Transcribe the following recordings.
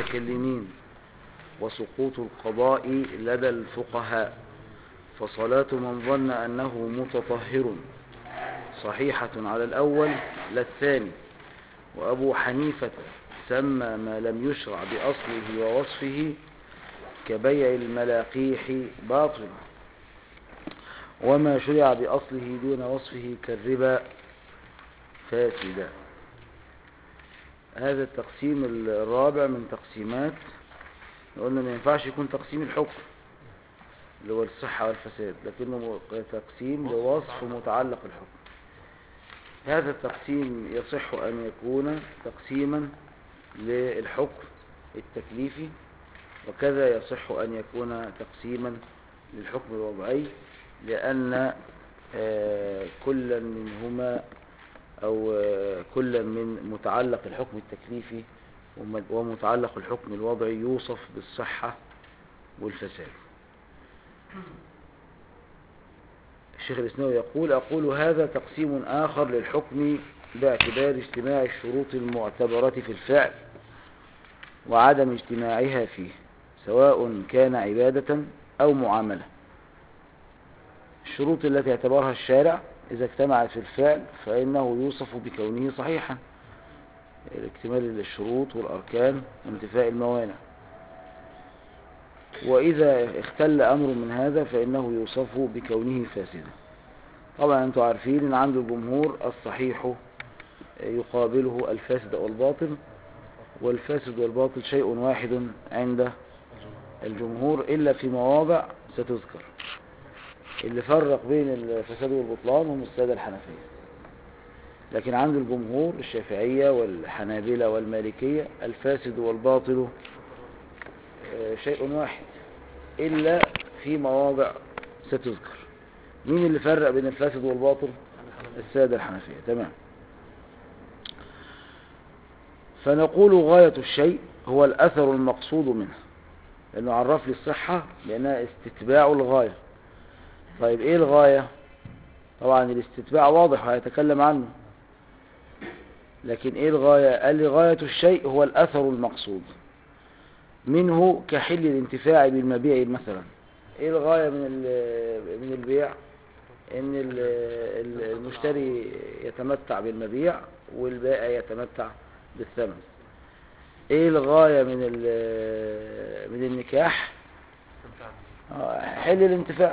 المتكلمين وسقوط القضاء لدى الفقهاء فصلاة من ظن أنه متطهر صحيحة على الأول لا الثاني وأبو حنيفة سمى ما لم يشرع بأصله ووصفه كبيع الملاقيح باطل وما شرع بأصله دون وصفه كالربا فاسدا هذا التقسيم الرابع من تقسيمات قلنا ما ينفعش يكون تقسيم الحكم اللي هو الصحة والفساد لكنه تقسيم لوصف متعلق الحكم هذا التقسيم يصح أن يكون تقسيما للحكم التكليفي وكذا يصح أن يكون تقسيما للحكم الوضعي لأن آه، كل منهما أو آه، كل من متعلق الحكم التكليفي ومتعلق الحكم الوضعي يوصف بالصحة والفساد الشيخ الإسناوي يقول أقول هذا تقسيم آخر للحكم باعتبار اجتماع الشروط المعتبرة في الفعل وعدم اجتماعها فيه سواء كان عبادة أو معاملة الشروط التي اعتبرها الشارع إذا اجتمعت في الفعل فإنه يوصف بكونه صحيحا اكتمال الشروط والأركان وانتفاء الموانع وإذا اختل أمر من هذا فإنه يوصف بكونه فاسدا طبعا أنتم عارفين أن عند الجمهور الصحيح يقابله الفاسد والباطل والفاسد والباطل شيء واحد عند الجمهور إلا في مواضع ستذكر اللي فرق بين الفساد والبطلان هم السادة الحنفية لكن عند الجمهور الشافعية والحنابلة والمالكية الفاسد والباطل آه، شيء واحد إلا في مواضع ستذكر مين اللي فرق بين الفاسد والباطل السادة الحنفية تمام فنقول غاية الشيء هو الأثر المقصود منه لأنه عرف لي الصحة لأنها استتباع الغاية طيب إيه الغاية طبعا الاستتباع واضح وهيتكلم عنه لكن إيه الغاية قال لي غاية الشيء هو الأثر المقصود منه كحل الانتفاع بالمبيع مثلا ايه الغاية من من البيع ان المشتري يتمتع بالمبيع والبائع يتمتع بالثمن ايه الغاية من من النكاح آه، حل الانتفاع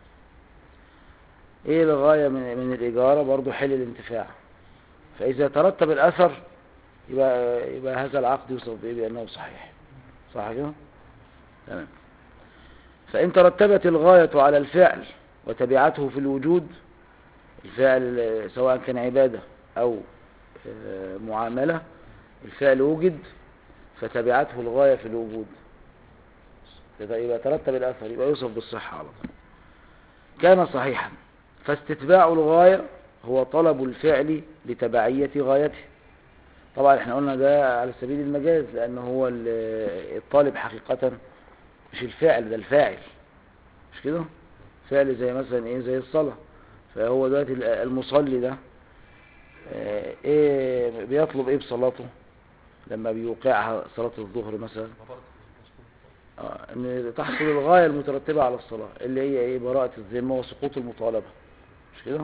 ايه الغاية من من الاجارة برضو حل الانتفاع فاذا ترتب الاثر يبقى يبقى هذا العقد يوصف بايه بانه صحيح صح كده تمام فإن ترتبت الغاية على الفعل وتبعته في الوجود الفعل سواء كان عبادة أو آه، معاملة الفعل وجد فتبعته الغاية في الوجود يبقى ترتب الأثر يبقى يوصف بالصحة على طول كان صحيحا فاستتباع الغاية هو طلب الفعل لتبعية غايته طبعا احنا قلنا ده على سبيل المجاز لأنه هو الطالب حقيقة مش الفعل ده الفاعل مش كده فعل زي مثلا ايه زي الصلاة فهو دلوقتي المصلي ده آه، ايه بيطلب ايه بصلاته لما بيوقعها صلاة الظهر مثلا آه ان تحصل الغاية المترتبة على الصلاة اللي هي ايه براءة الذمة وسقوط المطالبة مش كده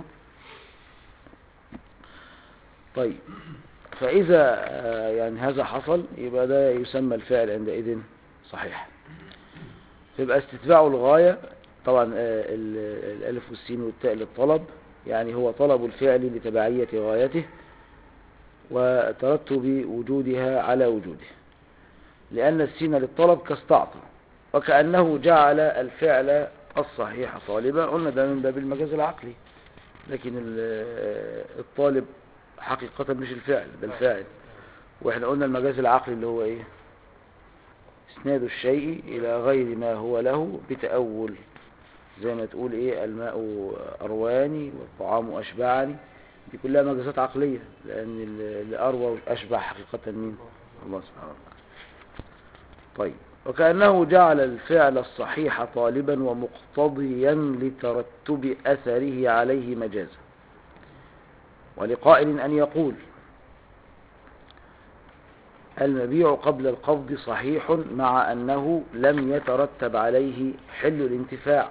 طيب فإذا آه، يعني هذا حصل يبقى ده يسمى الفعل عندئذ صحيح فيبقى استتباع الغاية طبعا آه، الألف والسين والتاء للطلب يعني هو طلب الفعل لتبعية غايته وترتب وجودها على وجوده لأن السين للطلب كاستعطى وكأنه جعل الفعل الصحيح طالبا قلنا ده من باب المجاز العقلي لكن آه، الطالب حقيقة مش الفعل ده الفاعل واحنا قلنا المجاز العقلي اللي هو ايه اسناد الشيء الى غير ما هو له بتأول زي ما تقول ايه الماء ارواني والطعام اشبعني دي كلها مجازات عقلية لان اللي اروى اشبع حقيقة مين الله سبحانه وتعالى طيب وكأنه جعل الفعل الصحيح طالبا ومقتضيا لترتب أثره عليه مجازا ولقائل أن يقول المبيع قبل القبض صحيح مع أنه لم يترتب عليه حل الانتفاع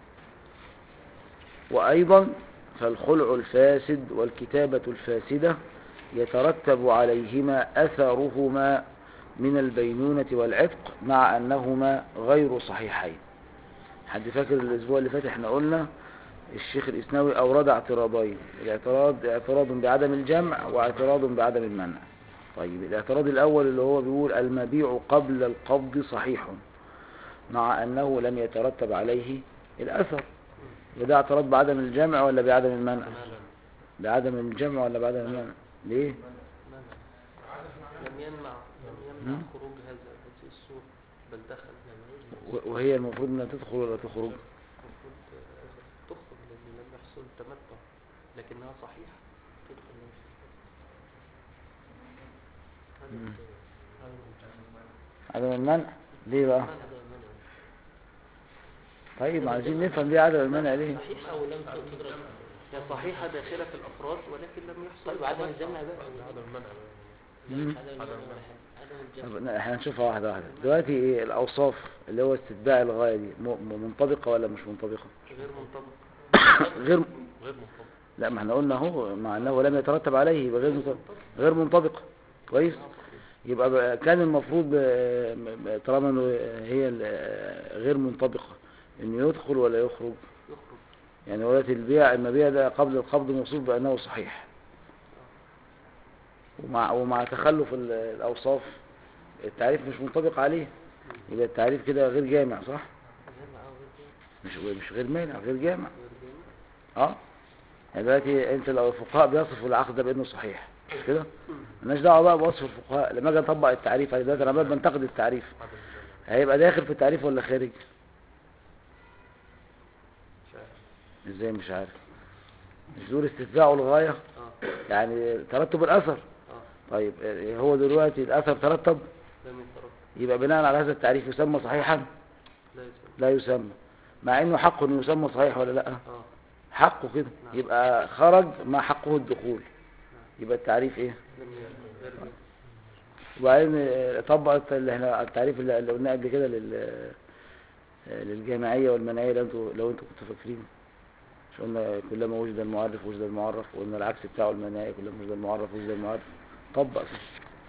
وأيضا فالخلع الفاسد والكتابة الفاسدة يترتب عليهما أثرهما من البينونة والعتق مع أنهما غير صحيحين حد فاكر الأسبوع اللي فات احنا قلنا الشيخ الإسناوي أورد اعتراضين الاعتراض اعتراض بعدم الجمع واعتراض بعدم المنع طيب الاعتراض الأول اللي هو بيقول المبيع قبل القبض صحيح مع أنه لم يترتب عليه الأثر وده اعتراض بعدم الجمع ولا بعدم المنع بعدم الجمع ولا بعدم المنع ليه لم يمنع لم مم. يمنع خروج هذا هذه الصورة بل دخل و- وهي المفروض انها تدخل ولا تخرج المفروض آه، تخرج لأن لم يحصل تمتع لكنها صحيحة تدخل من مم. هذا عدم المنع ليه بقى منع. طيب عايزين نفهم ليه عدم المنع ليه صحيحة ولم تدرك هي صحيحة داخلة في الأفراد ولكن لم يحصل طيب عدم الجمع بقى عدم المنع مم. عدم الجمع عدم طب الجمع ن- احنا هنشوفها واحدة واحدة دلوقتي ايه الأوصاف اللي هو استتباع الغاية دي م- م- منطبقة ولا مش منطبقة غير منطبق غير غير منطبق لا ما احنا قلنا اهو مع انه لم يترتب عليه يبقى غير منطبق غير منطبقة كويس يبقى بقى كان المفروض آه، م- م- طالما إنه هي ال- آه، غير منطبقة انه يدخل ولا يخرج يخرج يعني دلوقتي البيع المبيع ده قبل القبض موصوف بأنه صحيح ومع ومع تخلف ال- الأوصاف التعريف مش منطبق عليه يبقى التعريف كده غير جامع صح جمع أو غير جمع مش مش غير مانع غير جامع غير جمع اه يعني دلوقتي انت لو الفقهاء بيصفوا العقد ده بانه صحيح مش كده مالناش دعوه بقى بوصف الفقهاء لما اجي اطبق التعريف على دلوقتي انا عمال بنتقد التعريف عدم الجمع هيبقى داخل في التعريف ولا خارج مش عارف ازاي مش عارف مش دول استتباع الغايه اه يعني ترتب الاثر اه طيب اه، هو دلوقتي الاثر ترتب لم يترك يبقى بناء على هذا التعريف يسمى صحيحا لا يسمى لا يسمى مع انه حقه انه يسمى صحيح ولا لا اه حقه كده نعم. يبقى خرج ما حقه الدخول يبقى التعريف ايه لم ي- غير جمع وبعدين اه، طبقت اللي احنا التعريف اللي اللي قلناه قبل كده لل اه، للجامعية والمنعية لو انتوا لو انتوا كنتوا فاكرين مش قلنا كلما وجد المعرف وجد المعرف وقلنا العكس بتاعه المناعي كلما وجد المعرف وجد المعرف طبق فيه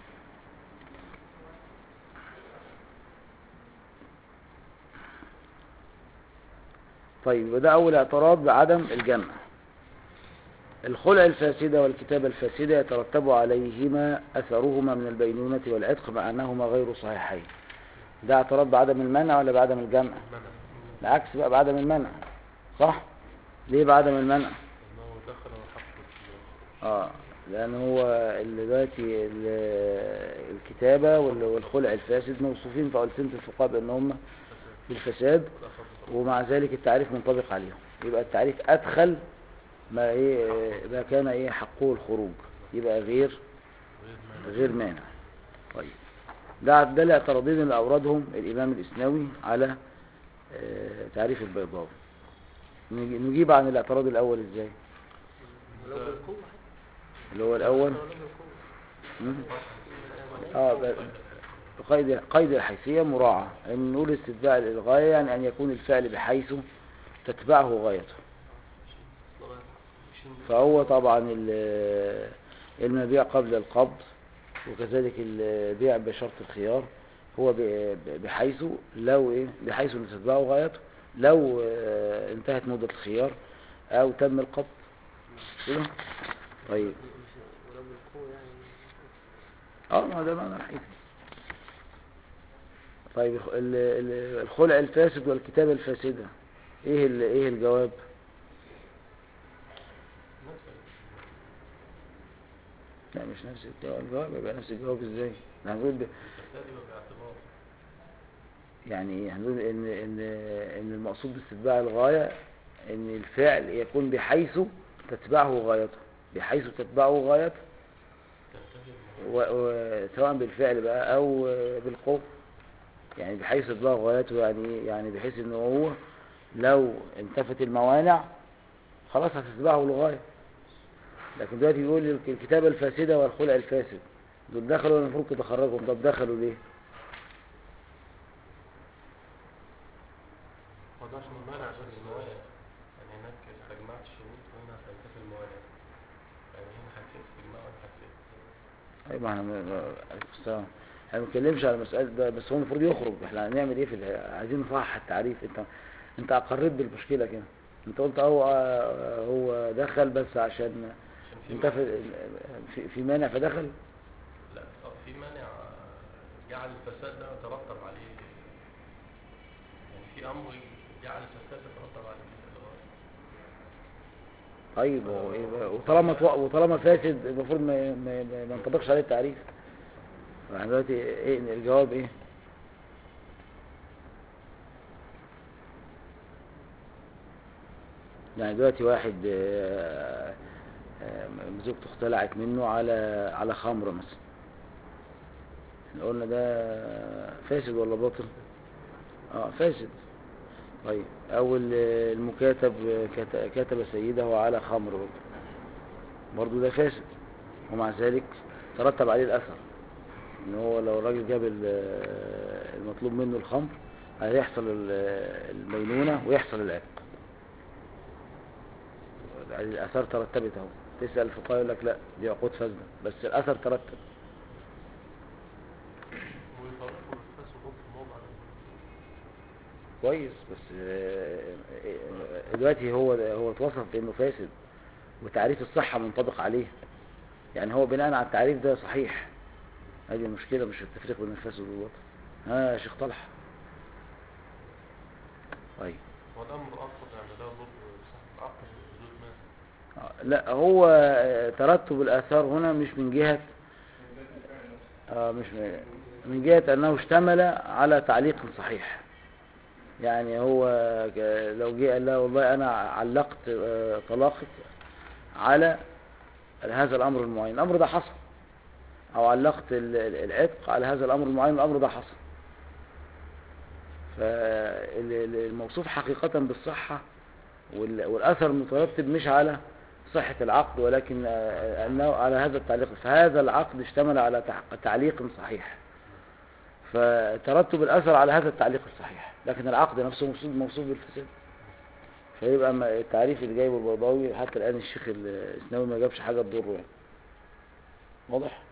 طيب يبقى ده أول اعتراض بعدم الجمع الخلع الفاسدة والكتابة الفاسدة يترتب عليهما أثرهما من البينونة والعتق مع أنهما غير صحيحين ده اعتراض بعدم المنع ولا بعدم الجمع منع العكس بقى بعدم المنع صح ليه بعدم المنع انه دخل وحق اه لان هو اللي دلوقتي ال- الكتابة وال- والخلع الفاسد موصوفين في ألسنة الفقهاء بأن هم في الفساد ومع ذلك التعريف منطبق عليهم يبقى التعريف أدخل ما إيه ما كان إيه حقه الخروج يبقى غير غير مانع طيب ده ده الاعتراضين اللي أوردهم الإمام الإسناوي على آه، تعريف البيضاوي نجي- نجيب عن الاعتراض الأول إزاي ولو بالقوة اللي هو الأول ولو بالقوة مم. اه ب- قيد قيد الحيثية مراعاة ان نقول استتباع الغاية يعني ان يكون الفعل بحيث تتبعه غايته فهو طبعا ال- المبيع قبل القبض وكذلك البيع بشرط الخيار هو ب- بحيث لو ايه بحيث ان تتبعه غايته لو آه، انتهت مدة الخيار او تم القبض كده طيب ولو بالقوة يعني اه ما ده معنى الحيث طيب الخ- ال- ال- الخلع الفاسد والكتابة الفاسدة ايه ال- ايه الجواب لا مش نفس الجواب الجواب يبقى نفس الجواب ازاي احنا هنقول ب... الفساد يبقى باعتبار يعني ايه هنقول ان ان ان المقصود باستتباع الغاية ان الفعل يكون بحيث تتبعه غايته بحيث تتبعه غايته تنتهي و... و... سواء بالفعل بقى او بالقوة يعني بحيث تتبعه غايته يعني ايه يعني بحيث ان هو لو انتفت الموانع خلاص هتتبعه الغاية لكن دلوقتي بيقول الك- الكتابة الفاسدة والخلع الفاسد دول دخلوا المفروض كده خرجهم طب دخلوا ليه هو ده عشان المانع عشان الموانع يعني هناك استجمعت الشروط وهنا هتنتفي الموانع يعني هنا حاجتين استجماع وهنا حاجتين اي ما احنا ما- ما- عليكم السلام احنا ما بنتكلمش على مسألة ده بس هو المفروض يخرج احنا هنعمل ايه في ال- عايزين نصحح التعريف انت انت اقريت بالمشكلة كده انت قلت هو هو دخل بس عشان عشان في انت في في, في مانع فدخل لا آه، في مانع جعل الفساد ده يترتب عليه يعني في امر جعل الفساد يترتب عليه طيب هو ايه بقى؟ وطالما تو- وطالما فاسد المفروض ما ما ما- ما ينطبقش عليه التعريف فاحنا دلوقتي ايه الجواب ايه يعني دلوقتي واحد آه، آه، زوجته اختلعت منه على على خمر مثلا احنا قلنا ده فاسد ولا باطل اه فاسد طيب او ال- المكاتب كت- كتب سيده على خمر برضه برضه ده فاسد ومع ذلك ترتب عليه الاثر ان هو لو الراجل جاب ال- المطلوب منه الخمر هيحصل ال- المينونة ويحصل العتق يعني الاثار ترتبت اهو تسأل الفقهاء يقول لك لا دي عقود فاسدة بس الاثر ترتب ويفرقوا الفساد في الموضع ده كويس بس آه، آه، دلوقتي هو هو اتوصف بانه فاسد وتعريف الصحة منطبق عليه يعني هو بناء على التعريف ده صحيح هذه المشكلة مش التفريق بين الفاسد والباطل ها يا شيخ طلحة طيب هو الامر اصلا يعني ده ضر صاحب العقل وجود مال آه، لا هو آه، ترتب الآثار هنا مش من جهة آه مش من, من جهة أنه اشتمل على تعليق صحيح يعني هو ك- لو جه قال لا والله أنا علقت آه، طلاقك على هذا الأمر المعين الأمر ده حصل أو علقت ال- ال- العتق على هذا الأمر المعين الأمر ده حصل فالموصوف حقيقة بالصحة وال- والأثر المترتب مش على صحة العقد ولكن آه، أنه على هذا التعليق فهذا العقد اشتمل على تع- تعليق صحيح فترتب الأثر على هذا التعليق الصحيح لكن العقد نفسه موصوف موصوف بالفساد فيبقى ما- التعريف اللي جايبه البيضاوي حتى الآن الشيخ الإسناوي ما جابش حاجة تضره يعني واضح؟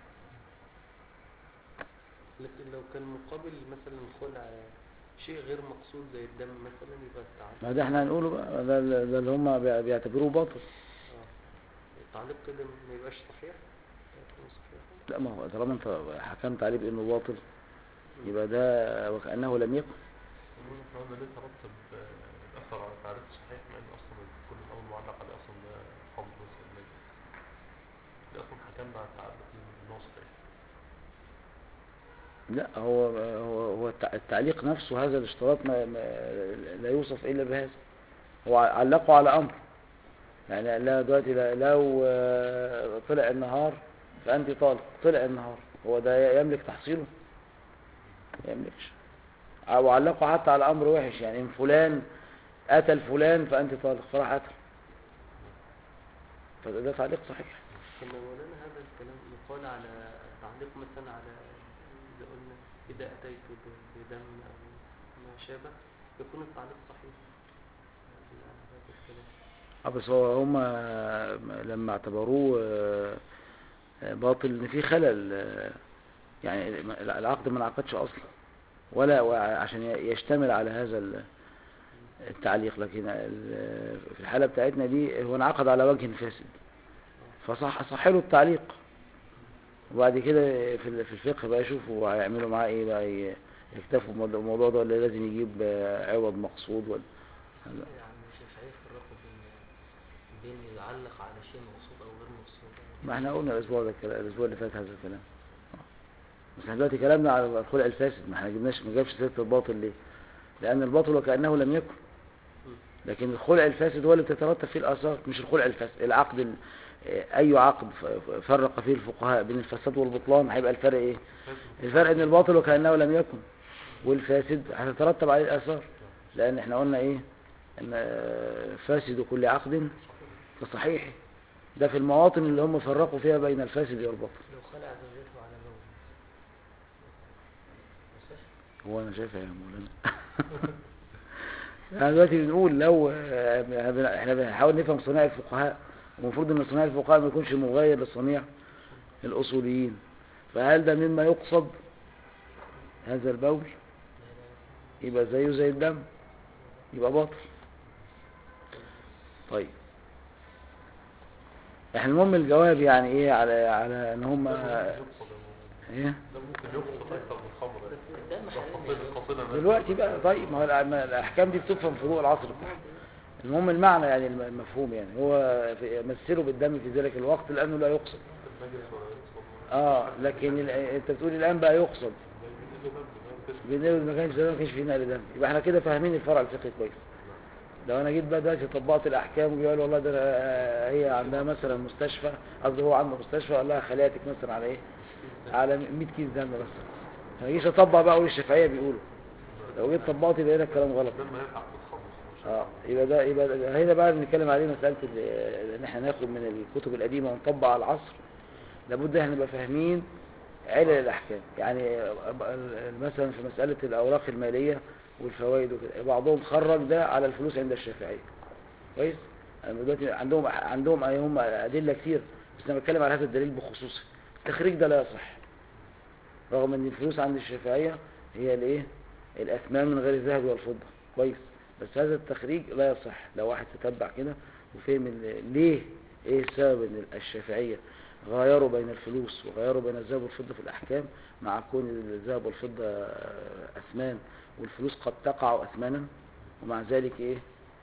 لكن لو كان مقابل مثلا خلع شيء غير مقصود زي الدم مثلا يبقى التعليق ما ده احنا هنقوله بقى ده, ده ده اللي هم بي- بيعتبروه باطل آه. التعليق كده ما يبقاش صحيح يكون صحيح لا ما هو طالما انت حكمت عليه بانه باطل يبقى ده وكأنه لم يكن احنا قلنا ليه ترتب آه، الاثر على تعريف صحيح مع ان اصلا كل الامر معلق عليه اصلا ده خمر مثلا نجس ده اصلا حكمنا على التعلق ان هو صحيح لا هو هو هو التع- التعليق نفسه هذا الاشتراط ما ما لا يوصف الا بهذا هو علقه على امر يعني لا دلوقتي لا- لو آه، طلع النهار فانت طالق طلع النهار هو ده يملك تحصيله ما يملكش او علقه حتى على امر وحش يعني ان فلان قتل فلان فانت طالق فراح قتل فده ده تعليق صحيح كما مولانا هذا الكلام يقال على تعليق مثلا على إذا قلنا إذا أتيت ب- بدم أو ما شابه يكون التعليق صحيح على هذا الكلام اه بس هو هم لما اعتبروه آه، آه، باطل ان في خلل آه، يعني العقد ما انعقدش اصلا ولا وع- عشان ي- يشتمل على هذا ال- التعليق لكن ال- في الحالة بتاعتنا دي هو انعقد على وجه فاسد فصح صح له التعليق وبعد كده في ال- في الفقه بقى يشوفوا هيعملوا معاه ايه بقى ي- يكتفوا بالموضوع- الموضوع ده ولا لازم يجيب آه، عوض مقصود ولا يعني مش هيفرقوا بين بين يعلق على شيء مقصود او غير مقصود ما احنا قلنا الاسبوع ده الكلام- الاسبوع اللي فات هذا الكلام آه. بس احنا دلوقتي كلامنا على الخلع الفاسد ما احنا جبناش ما جابش سيره الباطل ليه لان الباطل وكانه لم يكن لكن الخلع الفاسد هو اللي بتترتب فيه الاثار مش الخلع الفاسد العقد ال- اه، اي عقد ف- ف- فرق فيه الفقهاء بين الفساد والبطلان هيبقى الفرق ايه الفرق ان الباطل وكانه لم يكن والفاسد هتترتب عليه الاثار لان احنا قلنا ايه ان اه، فاسد كل عقد كصحيح ده في المواطن اللي هم فرقوا فيها بين الفاسد والباطل لو خلع زوجته على بول صح؟ هو انا شايفها يا مولانا احنا دلوقتي بنقول لو آه، احنا بنحاول نفهم صناع الفقهاء ومفروض ان صناع الفقهاء ما يكونش مغاير لصنيع الاصوليين فهل ده مما يقصد هذا البول يبقى زيه زي الدم يبقى باطل طيب احنا المهم الجواب يعني ايه على على ان هم ده ممكن يقصد يا مولانا. ايه ده ممكن يقصد اكثر من الخمر بس الدم ده حلال قصيدة قصيدة دلوقتي بقى طيب ما هو الأ- ما الاحكام دي بتفهم في ضوء العصر بتاعها المهم المعنى يعني الم- المفهوم يعني هو في- مثله بالدم في ذلك الوقت لانه لا يقصد المجلس ولا يقصد اه لكن ال- انت بتقول الان بقى يقصد بينقلوا دم ده بس بالنسبه ما كانش زمان ما كانش في نقل دم يبقى احنا كده فاهمين الفرع الفقهي كويس لو انا جيت بقى دلوقتي طبقت الاحكام وقال والله ده آه، هي عندها مثلا مستشفى قصدي هو عنده مستشفى قال لها خلياتك مثلا على ايه على 100 كيس دم بس ما اجيش اطبق بقى اقول الشافعيه بيقولوا لو جيت طبقت يبقى هنا الكلام غلط الدم هيلحق بالخمر اه يبقى ده يبقى ده هنا بقى بنتكلم عليه مساله ال- ان احنا ناخد من الكتب القديمه ونطبق على العصر لابد احنا نبقى فاهمين علل الاحكام يعني ال- مثلا في مساله الاوراق الماليه والفوائد وكده بعضهم خرج ده على الفلوس عند الشافعيه كويس يعني دلوقتي عندهم عندهم هم ادله كتير بس انا بتكلم على هذا الدليل بخصوصه التخريج ده لا يصح رغم ان الفلوس عند الشافعيه هي الايه الاثمان من غير الذهب والفضه كويس بس هذا التخريج لا يصح لو واحد تتبع كده وفهم ال- ليه ايه السبب ان الشافعيه غيروا بين الفلوس وغيروا بين الذهب والفضه في الاحكام مع كون الذهب والفضه اثمان والفلوس قد تقع اثمانا ومع ذلك ايه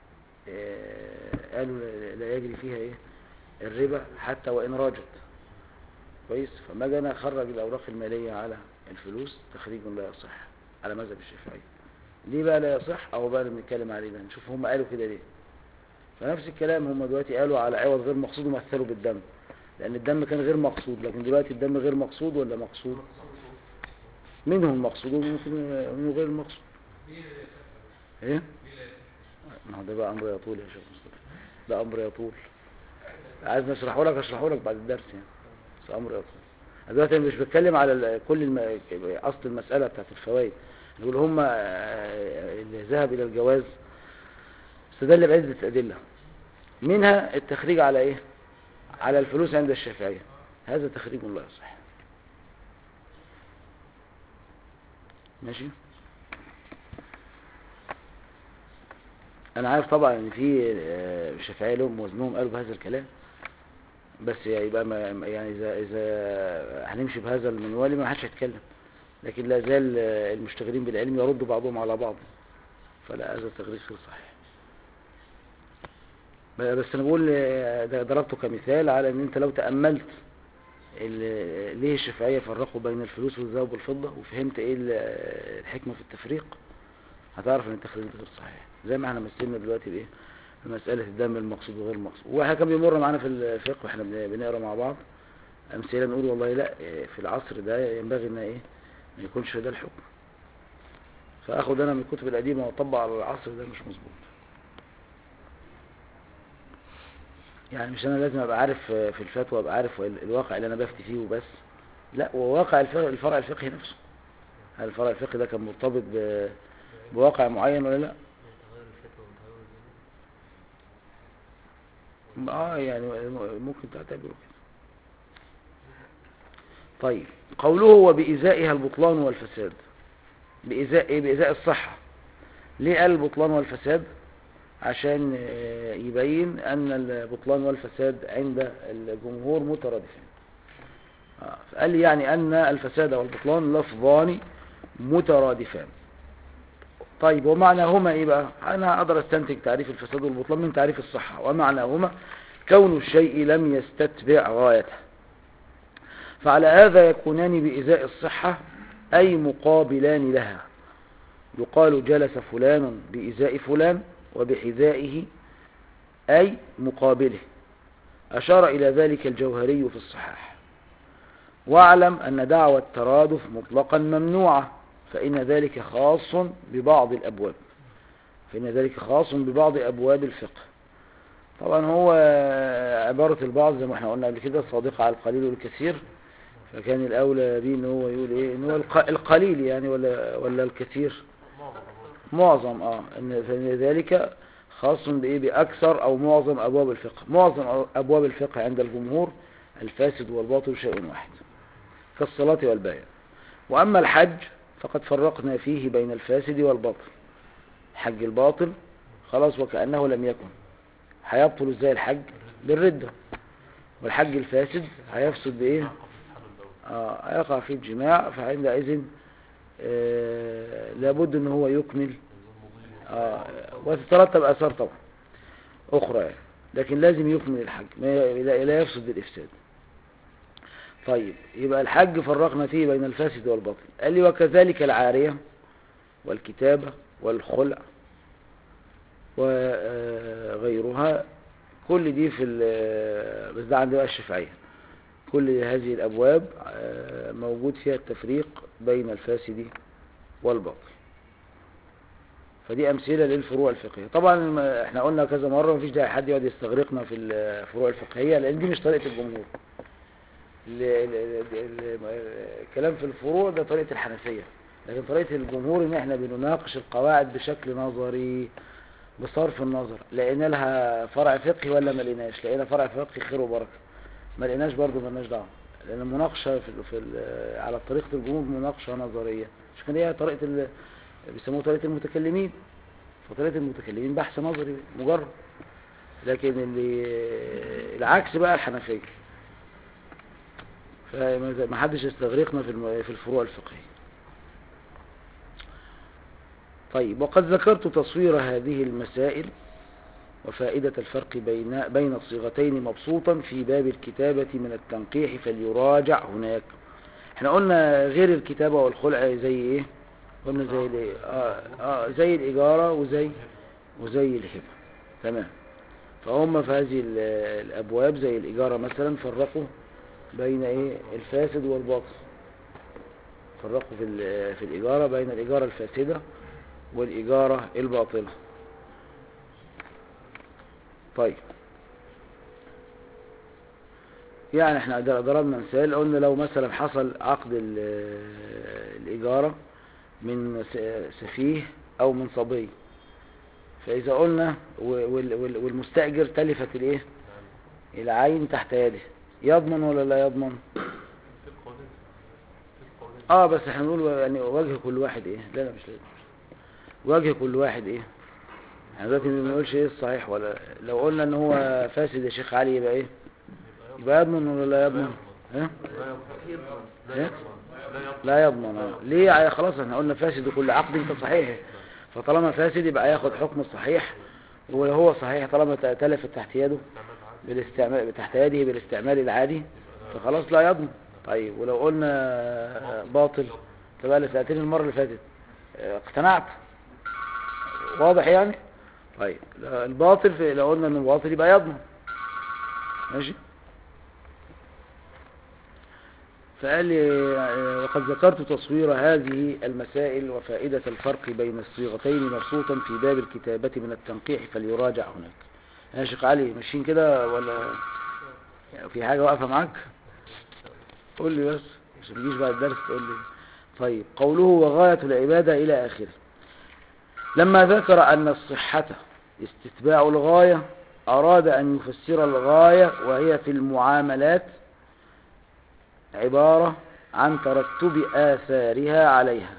آه، قالوا لا يجري فيها ايه الربا حتى وان راجت كويس فما جانا خرج الاوراق الماليه على الفلوس تخريج لا يصح على مذهب الشافعي ليه بقى لا يصح او بقى اللي بنتكلم عليه ده نشوف هم قالوا كده ليه فنفس الكلام هم دلوقتي قالوا على عوض غير مقصود ومثلوا بالدم لان الدم كان غير مقصود لكن دلوقتي الدم غير مقصود ولا مقصود منهم المقصود وممكن منه غير المقصود ايه ما هو ده بقى امر يطول يا شيخ مصطفى ده امر يطول عايز نشرحه لك اشرحه لك بعد الدرس يعني بس امر يطول أنا دلوقتي أنا مش بتكلم على ال- كل الم... اصل المساله بتاعت الفوائد نقول هم اللي ذهب الى الجواز استدل بعدة أدلة منها التخريج على إيه على الفلوس عند الشافعية هذا تخريج لا يصح ماشي أنا عارف طبعا إن في آه، الشافعية لهم وزنهم قالوا بهذا الكلام بس يبقى ما يعني إذا إذا هنمشي بهذا المنوال ما حدش هيتكلم لكن لا زال آه، المشتغلين بالعلم يرد بعضهم على بعض فلا هذا التخريج غير صحيح بس انا بقول آه، ده ضربته كمثال على ان انت لو تأملت ال- ليه الشافعية فرقوا بين الفلوس والذهب والفضة وفهمت ايه ال- الحكمة في التفريق هتعرف ان التخريج ده غير صحيح زي ما احنا مثلنا دلوقتي بايه في مسألة الدم المقصود وغير المقصود واحنا كان بيمر معانا في الفقه واحنا بن- بنقرا مع بعض امثله نقول والله لا آه، في العصر ده ينبغي ان ايه ما يكونش ده الحكم فاخد انا من الكتب القديمة واطبق على العصر ده مش مظبوط يعني مش انا لازم ابقى عارف في الفتوى ابقى عارف ال- الواقع اللي انا بفتي فيه وبس لا وواقع الفرع, الفرع الفقهي نفسه هل الفرع الفقهي ده كان مرتبط ب- بواقع معين ولا لا تغير الفتوى وتغير الزمان اه يعني ممكن تعتبره كده طيب قوله وبإزائها البطلان والفساد بإزاء ايه بإزاء الصحة ليه قال البطلان والفساد عشان آه، يبين أن البطلان والفساد عند الجمهور مترادفين آه، فقال لي يعني أن الفساد والبطلان لفظان مترادفان طيب ومعناهما ايه بقى انا اقدر استنتج تعريف الفساد والبطلان من تعريف الصحة ومعناهما كون الشيء لم يستتبع غايته فعلى هذا يكونان بإزاء الصحة أي مقابلان لها يقال جلس فلان بإزاء فلان وبحذائه أي مقابله أشار إلى ذلك الجوهري في الصحاح واعلم أن دعوى الترادف مطلقا ممنوعة فإن ذلك خاص ببعض الأبواب فإن ذلك خاص ببعض أبواب الفقه طبعا هو عبارة البعض زي ما احنا قلنا قبل كده الصادقة على القليل والكثير فكان الأولى بيه ان هو يقول ايه ان هو الق- القليل يعني ولا ولا الكثير معظم اه ان فإن ذلك خاص بايه باكثر او معظم ابواب الفقه معظم ابواب الفقه عند الجمهور الفاسد والباطل شيء واحد كالصلاة والبيع واما الحج فقد فرقنا فيه بين الفاسد والباطل حج الباطل خلاص وكأنه لم يكن هيبطل ازاي الحج بالردة والحج الفاسد هيفسد بايه اه هيقع فيه الجماع فعندئذ آه لابد ان هو يكمل آه وتترتب اثار طبعا اخرى يعني. لكن لازم يكمل الحج ما لا لا يفسد بالافساد طيب يبقى الحج فرقنا فيه بين الفاسد والباطل قال لي وكذلك العارية والكتابة والخلع وغيرها كل دي في ال- بس ده عند بقى الشافعية كل هذه الأبواب آه، موجود فيها التفريق بين الفاسد والباطل فدي أمثلة للفروع الفقهية طبعا الم- احنا قلنا كذا مرة مفيش داعي حد يقعد يستغرقنا في الفروع الفقهية لأن دي مش طريقة الجمهور ال- ال- ال- ال- الكلام في الفروع ده طريقة الحنفية لكن طريقة الجمهور ان احنا بنناقش القواعد بشكل نظري بصرف النظر لقينا لها فرع فقهي ولا ما لقيناش لقينا فرع فقهي خير وبركه ما لقيناش برضه مالناش دعوه لان المناقشه في, ال- في ال- على طريقه الجمهور مناقشه نظريه مش كده هي طريقه ال- بيسموها طريقه المتكلمين فطريقه المتكلمين بحث نظري مجرد لكن اللي العكس بقى الحنفيه فما حدش يستغرقنا في الم- في الفروع الفقهيه طيب وقد ذكرت تصوير هذه المسائل وفائدة الفرق بين بين الصيغتين مبسوطا في باب الكتابة من التنقيح فليراجع هناك احنا قلنا غير الكتابة والخلع زي ايه قلنا زي الايه آه آه زي الإجارة وزي وزي الهبة تمام فهم في هذه ال- الأبواب زي الإجارة مثلا فرقوا بين ايه الفاسد والباطل فرقوا في ال- في الإجارة بين الإجارة الفاسدة والإجارة الباطلة طيب يعني احنا در- ضربنا مثال قلنا لو مثلا حصل عقد ال- الإجارة من س- سفيه أو من صبي فإذا قلنا و- وال- وال- والمستأجر تلفت الإيه العين تحت يده يضمن ولا لا يضمن في القوانين في القوانين اه بس احنا بنقول يعني وجه كل واحد ايه لا لا مش لازم وجه كل واحد ايه احنا دلوقتي ما بنقولش ايه الصحيح ولا لو قلنا ان هو فاسد يا شيخ علي يبقى ايه يبقى يضمن ولا لا يضمن ها لا إيه؟ يضمن لا يضمن لا يضمن آه. ليه يعني خلاص احنا قلنا فاسد كل عقد كصحيح فطالما فاسد يبقى ياخد حكم الصحيح ولو هو صحيح طالما تلفت تحت يده بالاستعمال تحت يده بالاستعمال العادي فخلاص لا يضمن طيب ولو قلنا باطل تبقى اللي سألتني المرة اللي فاتت اه، اقتنعت واضح يعني طيب لا، الباطل في لو قلنا انه باطل يبقى يضمن ماشي فقال لي اه، وقد ذكرت تصوير هذه المسائل وفائدة الفرق بين الصيغتين مبسوطا في باب الكتابة من التنقيح فليراجع هناك يا شيخ علي ماشيين كده ولا يعني في حاجة واقفة معاك قول لي بس عشان ما تجيش بعد الدرس تقول لي طيب قوله وغاية العبادة إلى آخره لما ذكر أن الصحة استتباع الغاية أراد أن يفسر الغاية وهي في المعاملات عبارة عن ترتب آثارها عليها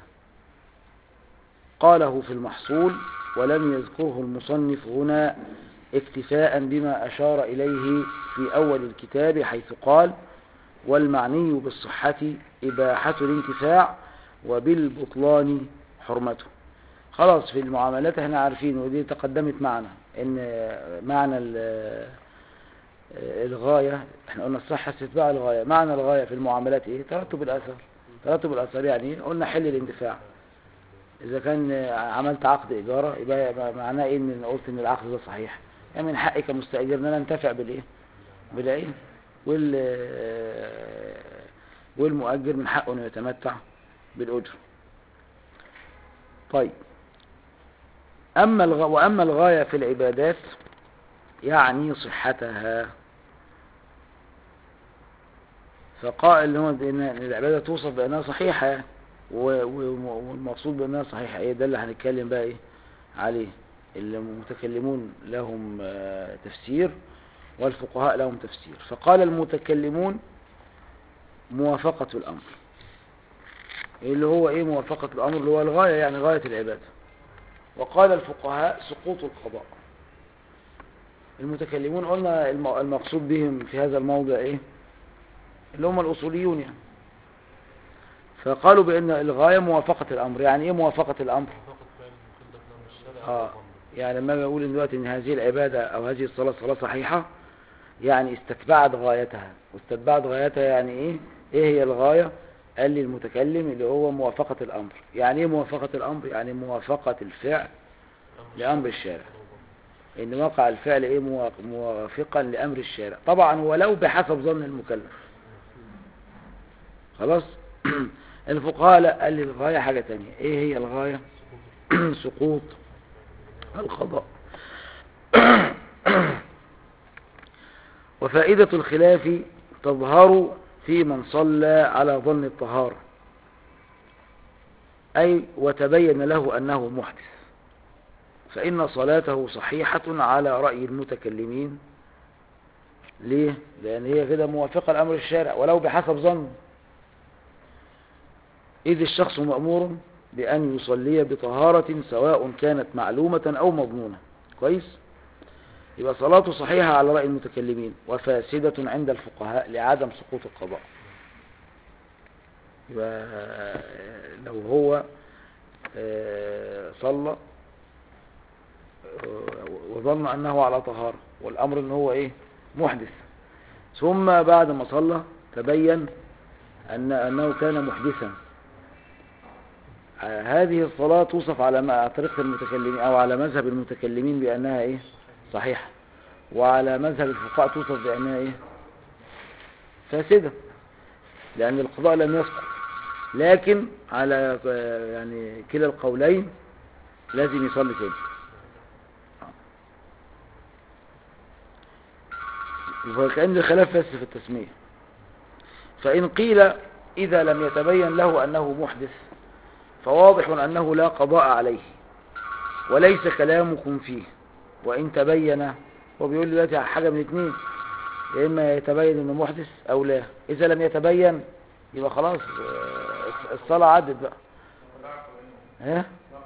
قاله في المحصول ولم يذكره المصنف هنا اكتفاء بما أشار إليه في أول الكتاب حيث قال والمعني بالصحة إباحة الانتفاع وبالبطلان حرمته خلاص في المعاملات احنا عارفين ودي تقدمت معنا ان معنى ال- الغاية احنا قلنا الصحة استتباع الغاية معنى الغاية في المعاملات ايه ترتب الأثر ترتب الأثر يعني إيه؟ قلنا حل الاندفاع إذا كان عملت عقد إيجارة يبقى يبقى معناه إيه إن قلت إن العقد ده صحيح يعني من حقي كمستأجر إن أنا أنتفع بالإيه؟ بالعين وال والمؤجر من حقه إنه يتمتع بالأجر. طيب أما الغ... وأما الغاية في العبادات يعني صحتها فقائل هو ان العبادة توصف بأنها صحيحة يعني. و- و- والمقصود بأنها صحيحة ايه ده اللي هنتكلم بقى ايه عليه المتكلمون لهم آه، تفسير والفقهاء لهم تفسير فقال المتكلمون موافقة الأمر اللي هو ايه موافقة الأمر اللي هو الغاية يعني غاية العبادة وقال الفقهاء سقوط القضاء المتكلمون قلنا الم- المقصود بهم في هذا الموضع ايه اللي هم الأصوليون يعني فقالوا بأن الغاية موافقة الأمر يعني ايه موافقة الأمر فقط فعل المكلف لهم الشرع آه. أو ظن. يعني لما بقول ان دلوقتي ان هذه العبادة او هذه الصلاة صلاة صحيحة يعني استتبعت غايتها واستتبعت غايتها يعني ايه ايه هي الغاية قال لي المتكلم اللي هو موافقة الامر يعني ايه موافقة الامر يعني موافقة الفعل لامر الشارع أو ظن. ان وقع الفعل ايه موا- موافقا لامر الشارع طبعا ولو بحسب ظن المكلف خلاص الفقهاء لا قال لي الغاية حاجة تانية ايه هي الغاية سقوط القضاء وفائدة الخلاف تظهر في من صلى على ظن الطهارة أي وتبين له أنه محدث فإن صلاته صحيحة على رأي المتكلمين ليه؟ لأن هي كده موافقة لأمر الشارع ولو بحسب ظن إذ الشخص مأمور بأن يصلي بطهارة سواء كانت معلومة أو مظنونة كويس؟ يبقى صلاته صحيحة على رأي المتكلمين وفاسدة عند الفقهاء لعدم سقوط القضاء يبقى لو هو آه، صلى آه، وظن أنه على طهارة والأمر أنه هو إيه محدث ثم بعد ما صلى تبين أن أنه كان محدثا آه، هذه الصلاة توصف على ما- طريقة المتكلمين أو على مذهب المتكلمين بأنها إيه صحيحة وعلى مذهب الفقهاء توصف بأنها إيه فاسدة لأن القضاء لم يسقط لكن على آه، يعني كلا القولين لازم يصلي تاني وكأن الخلاف بس في التسمية فإن قيل إذا لم يتبين له أنه محدث فواضح أنه لا قضاء عليه وليس كلامكم فيه وإن تبين هو بيقول لي دلوقتي حاجة من اتنين يا إما يتبين أنه محدث أو لا إذا لم يتبين يبقى خلاص آه، الصلاة عدت بقى ها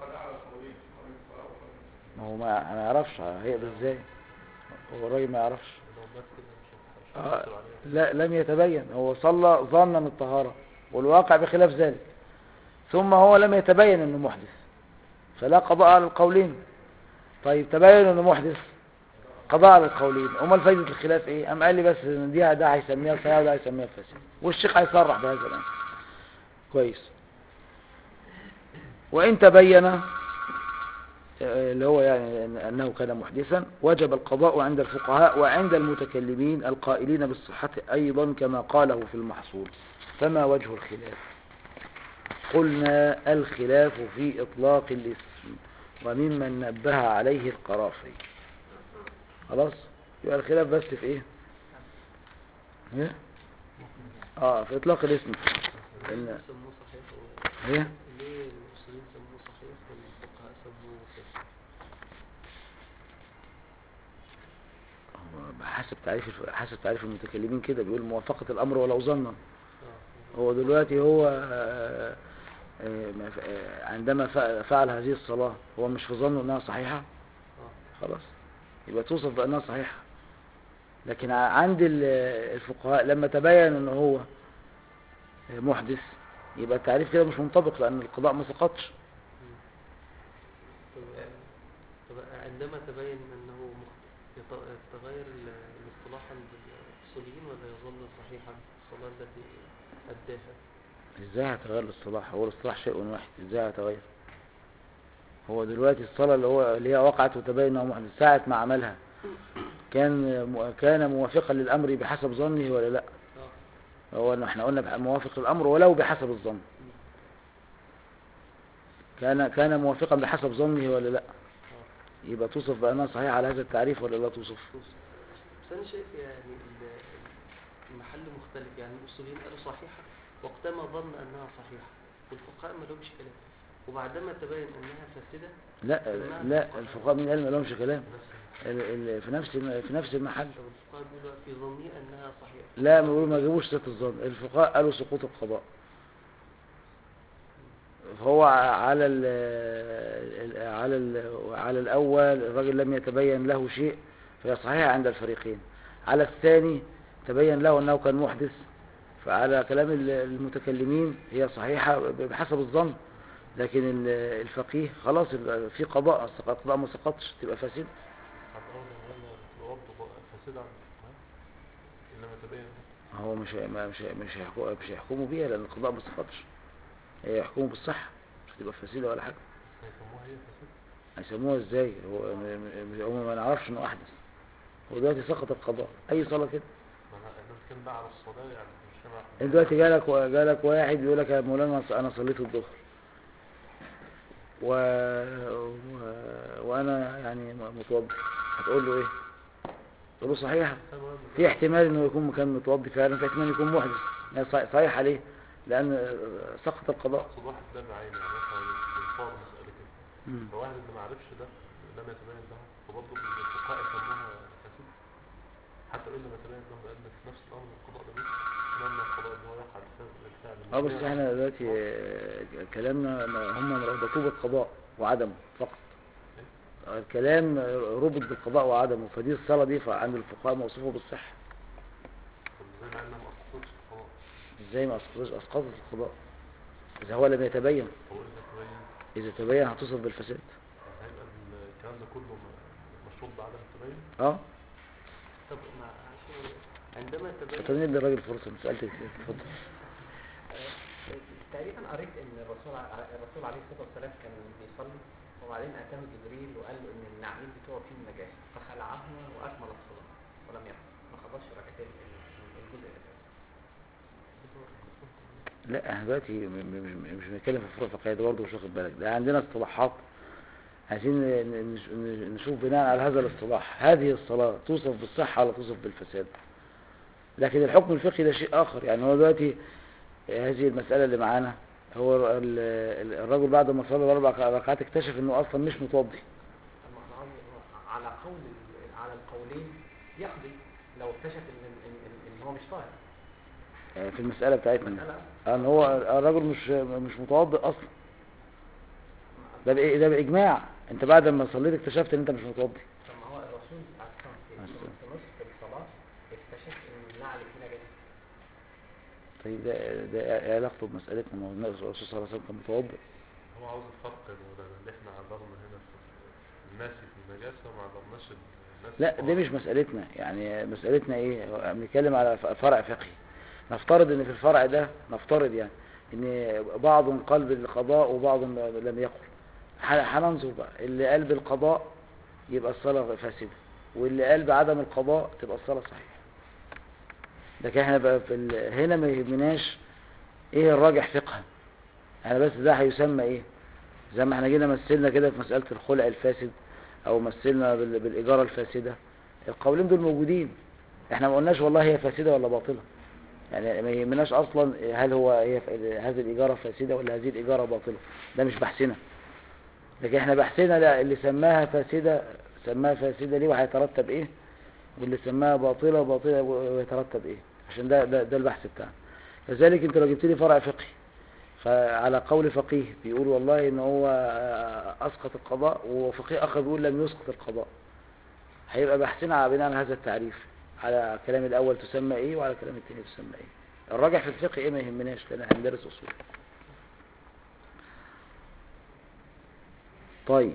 ما هو ما ما يعرفش هيقضي ازاي هو الراجل ما يعرفش لو مات كده مش آه، هتحاسب عليها لا لم يتبين هو صلى ظنا الطهارة والواقع بخلاف ذلك ثم هو لم يتبين انه محدث فلا قضاء على القولين طيب تبين انه محدث قضاء على القولين امال فايدة الخلاف ايه ام قال لي بس ان دي ده هيسميها صحيح وده هيسميها فاسد والشيخ هيصرح بهذا الامر كويس وان تبين آه، اللي هو يعني أن- أنه كان محدثا وجب القضاء عند الفقهاء وعند المتكلمين القائلين بالصحة أيضا كما قاله في المحصول فما وجه الخلاف قلنا الخلاف في إطلاق الاسم وممن نبه عليه القرافي خلاص يبقى الخلاف بس في ايه ايه اه في إطلاق الاسم ليه إن- سموه صحيح و- ايه ليه المسلمين سموه صحيح والفقهاء سموه فاسد هو حسب تعريف الف- حسب تعريف المتكلمين كده بيقول موافقة الأمر ولو ظنا اه هو دلوقتي هو آه، آه، ما ف- آه، عندما ف- فعل هذه الصلاة هو مش في ظنه انها صحيحة اه خلاص يبقى توصف بأنها صحيحة لكن ع- عند ال- الفقهاء لما تبين ان هو محدث يبقى التعريف كده مش منطبق لأن القضاء ما سقطش طب طب عندما تبين انه مخطئ يت- يتغير ال- الاصطلاح عند الاصوليين ولا يظل صحيحا الصلاة التي أداها ازاي هتغير الاصطلاح هو الاصطلاح شيء واحد ازاي هتغير هو دلوقتي الصلاة اللي هو اللي هي وقعت وتبين انه محدث ساعة ما عملها كان م- كان موافقا للأمر بحسب ظنه ولا لا اه هو إن احنا قلنا بح- موافق للأمر ولو بحسب الظن كان كان موافقا بحسب ظنه ولا لا يبقى توصف بأنها صحيحة على هذا التعريف ولا لا توصف بس انا شايف يعني ال- المحل مختلف يعني الاصوليين قالوا صحيحه وقتما ظن انها صحيحه والفقهاء ما لهمش كلام وبعدما تبين انها فاسده لا لا الفقهاء من قال ما لهمش كلام ال- ال- في نفس الم- في نفس المحل طب الفقهاء بيقولوا في ظني انها صحيحه لا ما بيقولوا ما جابوش ست الظن الفقهاء قالوا سقوط القضاء فهو على ال ال- على ال على الأول الراجل لم يتبين له شيء فهي صحيحة عند الفريقين على الثاني تبين له أنه كان محدث فعلى كلام ال- المتكلمين هي صحيحة بحسب الظن لكن ال- الفقيه خلاص ال- في قضاء السقط- قضاء ما سقطش تبقى فاسد عن أول ما برضه فاسدة عن الفقهاء إنما تبين هو مش ما- مش مش هيحكموا مش هيحكموا بيها لأن القضاء ما سقطش هي يحكموا بالصحة مش هتبقى فاسدة ولا حاجة هيسموها هي فاسدة هيسموها ازاي هو م- م- هم ما نعرفش انه احدث هو دلوقتي سقط القضاء اي صلاة كده ما أنا أنا بتكلم بقى على الصلاة يعني مش سامع انت دلوقتي جالك جالك واحد بيقول لك يا مولانا انا صليت الظهر و... و... وانا يعني م- متوضي هتقول له ايه تقول له صحيحة في احتمال انه يكون كان متوضي فعلا في احتمال يكون محدث يعني صحيح- صحيحة ليه لان سقط القضاء أقصد واحد ده بعينه يعني مثلا الفار مسألة كده مم. فواحد اللي ما عرفش ده لم يتبين له فبرضه الفقهاء يسموها فاسدة حتى إلا ما تبين له بأن في نفس الأمر القضاء ده مثل إنما القضاء اللي هو يقع بالفعل اه بس احنا دلوقتي آه، كلامنا ما- هم ربطوه بالقضاء وعدمه فقط الكلام ربط بالقضاء وعدمه فدي الصلاة دي عند الفقهاء موصوفة بالصحة زي ما أنها ما أسقطتش القضاء ازاي ما اسقطش اسقطت القضاء اذا هو لم يتبين هو إذا تبين اذا تبين هتصف بالفساد هيبقى الكلام ده كله م- مشروط بعدم التبين اه طب ما عشان عندما تبين طب ندي الراجل فرصة ما سألت كتير اتفضل تقريبا قريت ان الرسول ع- الرسول عليه الصلاه والسلام كان بيصلي وبعدين اتاه جبريل وقال له ان النعلين بتوعه فيه نجاسه فخلعهما واكمل الصلاه ولم يحصل ما خلصش ركعتين ال- الجزء اللي فات لا احنا دلوقتي م- م- مش مش بنتكلم في فروع فقهية ده برضه مش واخد بالك ده عندنا اصطلاحات عايزين ن- نش- ن- نشوف بناء على هذا الاصطلاح هذه الصلاة توصف بالصحة ولا توصف بالفساد لكن الحكم الفقهي ده شيء آخر يعني هو دلوقتي هذه المسألة اللي معانا هو ال- ال- الرجل بعد ما صلى الأربع ركعات اكتشف إنه أصلا مش متوضي أما أنا قصدي إن هو على قول ال- على القولين يقضي لو اكتشف ان ان ان, إن هو مش طاهر آه، في المسألة بتاعتنا دي. مسألة ان هو الرجل مش مش متوضئ اصلا ده بإيه ده باجماع انت بعد ما صليت اكتشفت ان انت مش متوضي طب ما هو الرسول عليه الصلاه عليه والسلام السلام. في نصف الصلاه اكتشف ان النعل فيه نجاسه طيب ده ده ايه علاقته بمسألتنا ما هو النبي الرسول صلى الله عليه وسلم كان متوضئ هو عاوز الفرق بين اللي احنا عبرنا هنا في الناس في النجاسة وما عبرناش الناس لا دي مش مسألتنا يعني مسألتنا ايه هو بنتكلم على ف- فرع فقهي نفترض ان في الفرع ده نفترض يعني ان بعض قال بالقضاء وبعض لم يقل ح- هننظر بقى اللي قال بالقضاء يبقى الصلاة فاسدة واللي قال بعدم القضاء تبقى الصلاة صحيحة لكن احنا بقى في ال... هنا ما يهمناش ايه الراجح فقها انا بس ده هيسمى ايه زي ما احنا جينا مثلنا كده في مسألة الخلع الفاسد او مثلنا بال... بالإجارة الفاسدة القولين دول موجودين احنا ما قلناش والله هي فاسدة ولا باطلة يعني ما يهمناش اصلا هل هو هي ف- هذه الإجارة فاسدة ولا هذه الإجارة باطلة ده مش بحثنا لكن احنا بحثنا لا اللي سماها فاسدة سماها فاسدة ليه وهيترتب ايه واللي سماها باطلة باطلة ويترتب ايه عشان ده ده, ده البحث بتاعنا كذلك انت لو جبت لي فرع فقهي فعلى قول فقيه بيقول والله ان هو آه، اسقط القضاء وفقيه اخر بيقول لم يسقط القضاء هيبقى بحثنا على بناء على هذا التعريف على كلام الاول تسمى ايه وعلى كلام الثاني تسمى ايه الراجح في الفقه ايه ما يهمناش لان احنا بندرس اصول طيب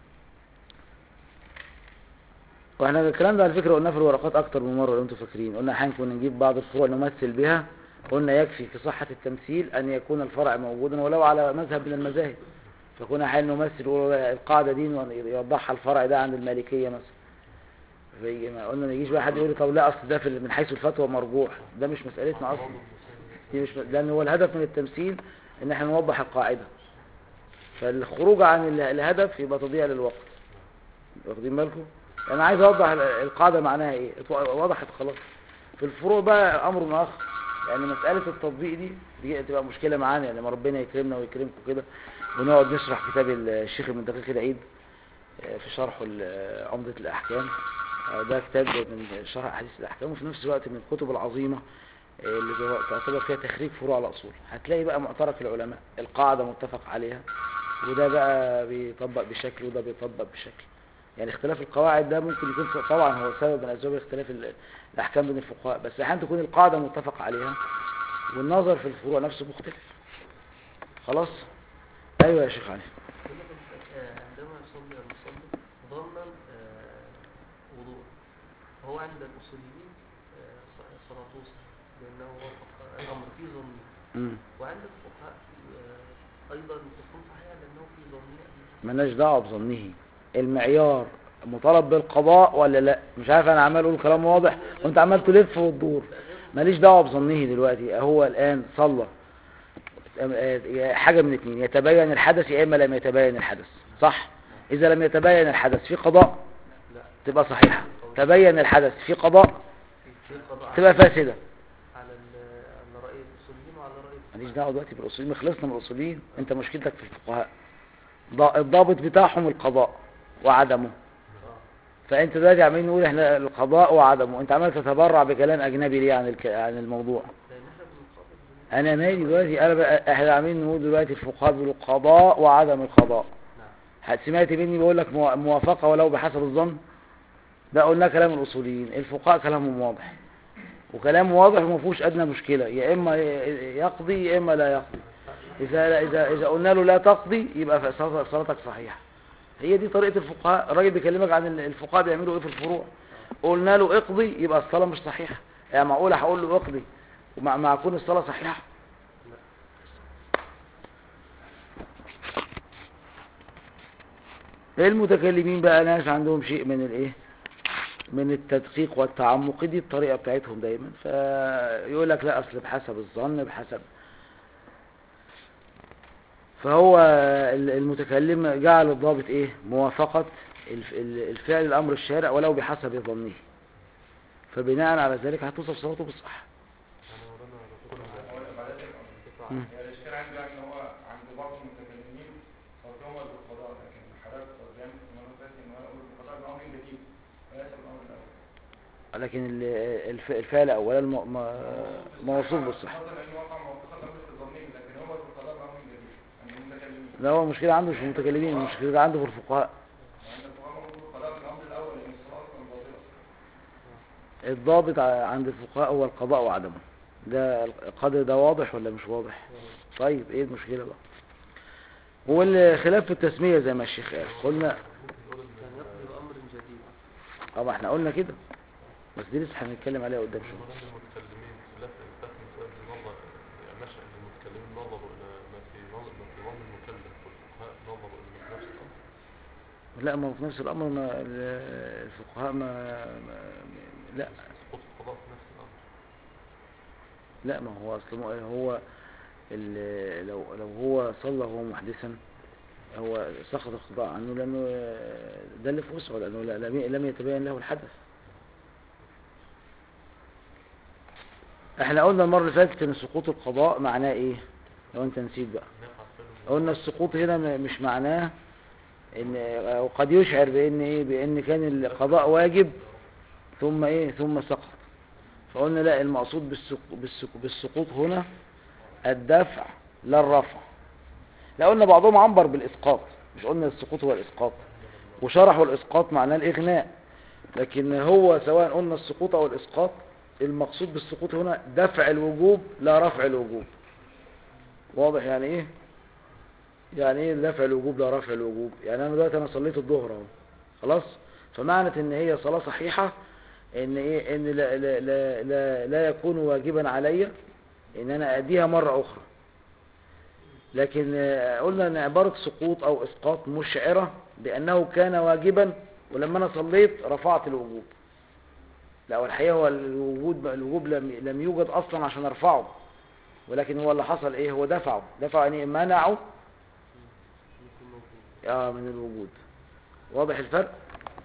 واحنا الكلام ده على فكره قلناه في الورقات اكتر من مره لو انتم فاكرين قلنا احيانا كنا نجيب بعض الفروع نمثل بها قلنا يكفي في صحه التمثيل ان يكون الفرع موجودا ولو على مذهب من المذاهب فكنا احيانا نمثل نقول القاعده دي يوضحها الفرع ده عند المالكيه مثلا زي ما قلنا ما يجيش بقى حد يقول لي طب لا اصل ده في من حيث الفتوى مرجوح ده مش مسالتنا اصلا دي مش لان هو الهدف من التمثيل ان احنا نوضح القاعده فالخروج عن ال- الهدف يبقى تضييع للوقت واخدين بالكم انا عايز اوضح ال- القاعده معناها ايه اتو- وضحت خلاص في الفروع بقى امر اخر يعني مساله التطبيق دي دي تبقى مشكله معانا يعني لما ربنا يكرمنا ويكرمكم كده ونقعد نشرح كتاب الشيخ ابن دقيق العيد آه، في شرحه ل- عمدة الأحكام آه، ده كتاب من شرح أحاديث الأحكام وفي نفس الوقت من الكتب العظيمة آه، اللي جو- تعتبر فيها تخريج فروع الأصول هتلاقي بقى معترك العلماء القاعدة متفق عليها وده بقى بيطبق بشكل وده بيطبق بشكل يعني اختلاف القواعد ده ممكن يكون س- طبعا هو سبب من أسباب اختلاف ال- الأحكام بين الفقهاء بس أحيانا تكون القاعدة متفق عليها والنظر في الفروع نفسه مختلف خلاص أيوة يا شيخ علي يقول لك آه، عندما يصلي المصلي ظنا آه، وضوء هو عند الأصوليين آه، ص- صلاته صحيحة لأنه وافق الأمر في ظنه مم. وعند الفقهاء آه، أيضا تكون صحيحة لأنه في ظنه ملناش دعوه بظنه المعيار مطالب بالقضاء ولا لا مش عارف انا عمال اقول كلام واضح وانت عمال تلف وتدور ماليش دعوه بظنه دلوقتي هو الان صلى آه، حاجه من اتنين يتبين الحدث يا اما لم يتبين الحدث صح اذا لم يتبين الحدث في قضاء لا تبقى صحيحه تبين الحدث في قضاء في قضاء تبقى فاسده على ال- على رأي الأصوليين وعلى رأي ماليش دعوه دلوقتي بالاصوليين خلصنا من الاصوليين انت مشكلتك في الفقهاء ضا- الضابط بتاعهم القضاء وعدمه آه. فانت دلوقتي عمالين نقول احنا القضاء وعدمه انت عمال تتبرع بكلام اجنبي ليه عن الك... عن الموضوع لأن احنا بنقابل بين- انا مالي دلوقتي انا بقى احنا عمالين نقول دلوقتي الفقهاء بيقولوا القضاء وعدم القضاء نعم سمعت مني بقول لك مو- موافقه ولو بحسب الظن ده قلنا كلام الاصوليين الفقهاء كلامهم واضح وكلام واضح وما فيهوش ادنى مشكله يا اما ي- يقضي يا اما لا يقضي اذا اذا اذا قلنا له لا تقضي يبقى صلاتك صلاتك صحيحه هي دي طريقه الفقهاء الراجل بيكلمك عن ال- الفقهاء بيعملوا ايه في الفروع قلنا له اقضي يبقى الصلاه مش صحيحه يعني معقوله هقول له اقضي ومع مع كون الصلاه صحيحه المتكلمين بقى ناس عندهم شيء من الايه من التدقيق والتعمق دي الطريقة بتاعتهم دايما فيقول لك لا اصل بحسب الظن بحسب فهو ال- المتكلم جعل الضابط ايه موافقة الف- ال- الفعل الامر الشارع ولو بحسب ظنه فبناء على ذلك هتوصف صلاته بالصح مم. يعني الاشكال عندي بقى ان هو عند بعض المتكلمين صوتهم بالقضاء لكن حضرتك قدام المره اللي فاتت ان انا اقول بالقضاء بامر جديد وليس الامر الاول لكن ال- الف- الفعل اولا م- م- موصوف بالصح حصل ان وقع موقفا امر في الظنين لكن هو بالقضاء بامر جديد عند المتكلمين لا هو المشكلة عنده مش في المتكلمين المشكلة عنده في الفقهاء وعند الفقهاء موجود القضاء بالامر الاول لان الصلاه اصلا باطله الضابط ع- عند الفقهاء هو القضاء وعدمه ده القدر ده واضح ولا مش واضح طيب ايه المشكلة بقى والخلاف في التسمية زي ما الشيخ قال قلنا كان يقضي بأمر جديد اه ما احنا قلنا كده بس دي لسه هنتكلم عليها قدام شوية ولكن المتكلمين خلاف خلاف مسائل النظر يعني نشأ ان المتكلمين نظروا الى ما في نظر ما في ظن المكلف والفقهاء نظروا الى نفس الامر لا ما هو في نفس الامر ما ال- الفقهاء ما, ما لا سقوط القضاء في نفس الامر لا ما هو اصل ما- هو ال- لو لو هو صلى وهو محدثا هو سقط القضاء عنه لانه ده اللي في وسعه لانه لا- لم لم يتبين له الحدث احنا قلنا المره اللي فاتت ان سقوط القضاء معناه ايه لو انت نسيت بقى نقع فعل قلنا السقوط هنا م- مش معناه ان وقد يشعر بان ايه بان كان القضاء واجب ثم ايه ثم سقط فقلنا لا المقصود بالسق- بالسق- بالسقوط هنا الدفع لا الرفع لا قلنا بعضهم عنبر بالاسقاط مش قلنا السقوط هو الاسقاط وشرحوا الاسقاط معناه الاغناء لكن هو سواء قلنا السقوط او الاسقاط المقصود بالسقوط هنا دفع الوجوب لا رفع الوجوب واضح يعني ايه يعني ايه دفع الوجوب لا رفع الوجوب يعني انا دلوقتي انا صليت الظهر اهو خلاص فمعنى ان هي صلاة صحيحة ان ايه ان لا, لا, لا, لا, لا يكون واجبا علي ان انا اديها مرة اخرى لكن آه، قلنا ان عبارة سقوط او اسقاط مشعرة بانه كان واجبا ولما انا صليت رفعت الوجوب لا والحقيقة هو الوجود الوجوب لم, لم يوجد اصلا عشان ارفعه ولكن هو اللي حصل ايه هو دفعه دفعه يعني منعه يكون موجود اه من الوجود واضح الفرق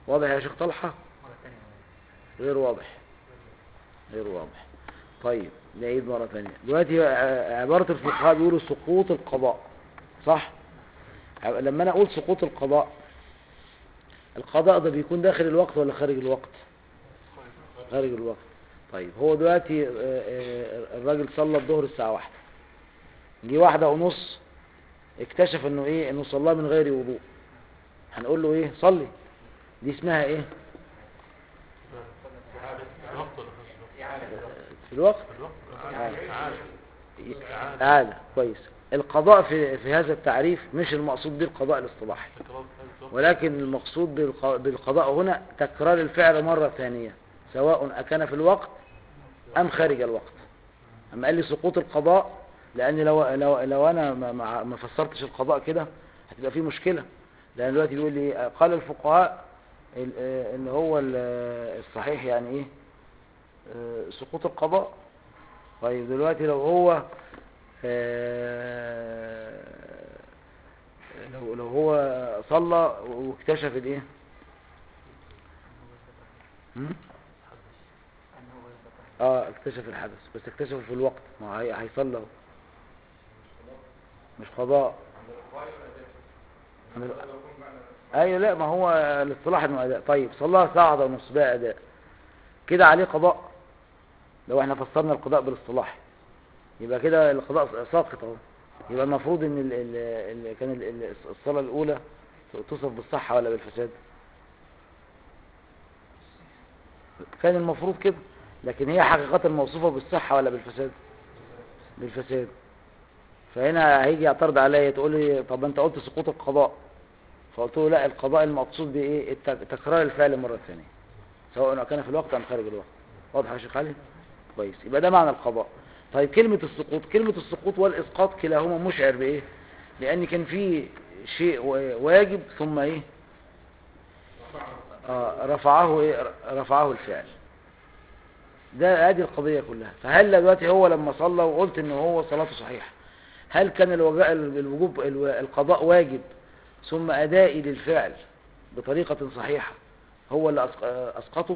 واضح يا شيخ طلحة مرة تانية غير واضح غير واضح طيب نعيد مرة ثانية دلوقتي ع- عبارة الفقهاء بيقولوا سقوط القضاء صح ع- لما انا اقول سقوط القضاء القضاء ده بيكون داخل الوقت ولا خارج الوقت خارج الوقت طيب هو دلوقتي آه، آه، الراجل صلى الظهر الساعة واحدة جه واحدة ونص اكتشف انه ايه انه صلاه من غير وضوء هنقول له ايه صلي دي اسمها ايه الوقت ولا مش الوقت؟ في الوقت الوقت آه. تعالى كويس القضاء في في هذا التعريف مش المقصود به القضاء الاصطلاحي تكرار في هذا الوقت ولكن المقصود بالق- بالقضاء هنا تكرار الفعل مرة ثانية سواء أكان في الوقت أم خارج الوقت أما قال لي سقوط القضاء لأن لو, لو, لو أنا ما, ما ما فسرتش القضاء كده هتبقى في مشكلة لأن دلوقتي بيقول لي قال الفقهاء ال- آه، إن هو ال- الصحيح يعني إيه آه، سقوط القضاء طيب دلوقتي لو هو آه، لو لو هو صلى واكتشف الايه هم؟ اه اكتشف الحدث بس اكتشفه في الوقت ما هو هي- هيصلى اهو. مش قضاء عن ال- ايوه لا ما هو الاصطلاح انه اداء طيب صلاها ساعه واحدة ونص بقى اداء كده عليه قضاء لو احنا فسرنا القضاء بالاصطلاح يبقى كده القضاء ساقط اهو يبقى المفروض ان ال ال ال كان ال- ال- الصلاة الأولى توصف بالصحة ولا بالفساد كان المفروض كده لكن هي حقيقة موصوفة بالصحة ولا بالفساد بالفساد فهنا هيجي يعترض عليا تقول لي طب انت قلت سقوط القضاء فقلت له لا القضاء المقصود بايه الت- تكرار الفعل مرة ثانية سواء كان في الوقت ام خارج الوقت واضح يا شيخ علي كويس يبقى ده معنى القضاء طيب كلمة السقوط كلمة السقوط والإسقاط كلاهما مشعر بإيه لأن كان في شيء وا- واجب ثم إيه آه رفعه إيه رفعه الفعل ده هذه القضية كلها فهل دلوقتي هو لما صلى وقلت إن هو صلاته صحيحة هل كان الوجاء الوجوب الو- القضاء واجب ثم أدائي للفعل بطريقة صحيحة هو اللي أسق- أسقطه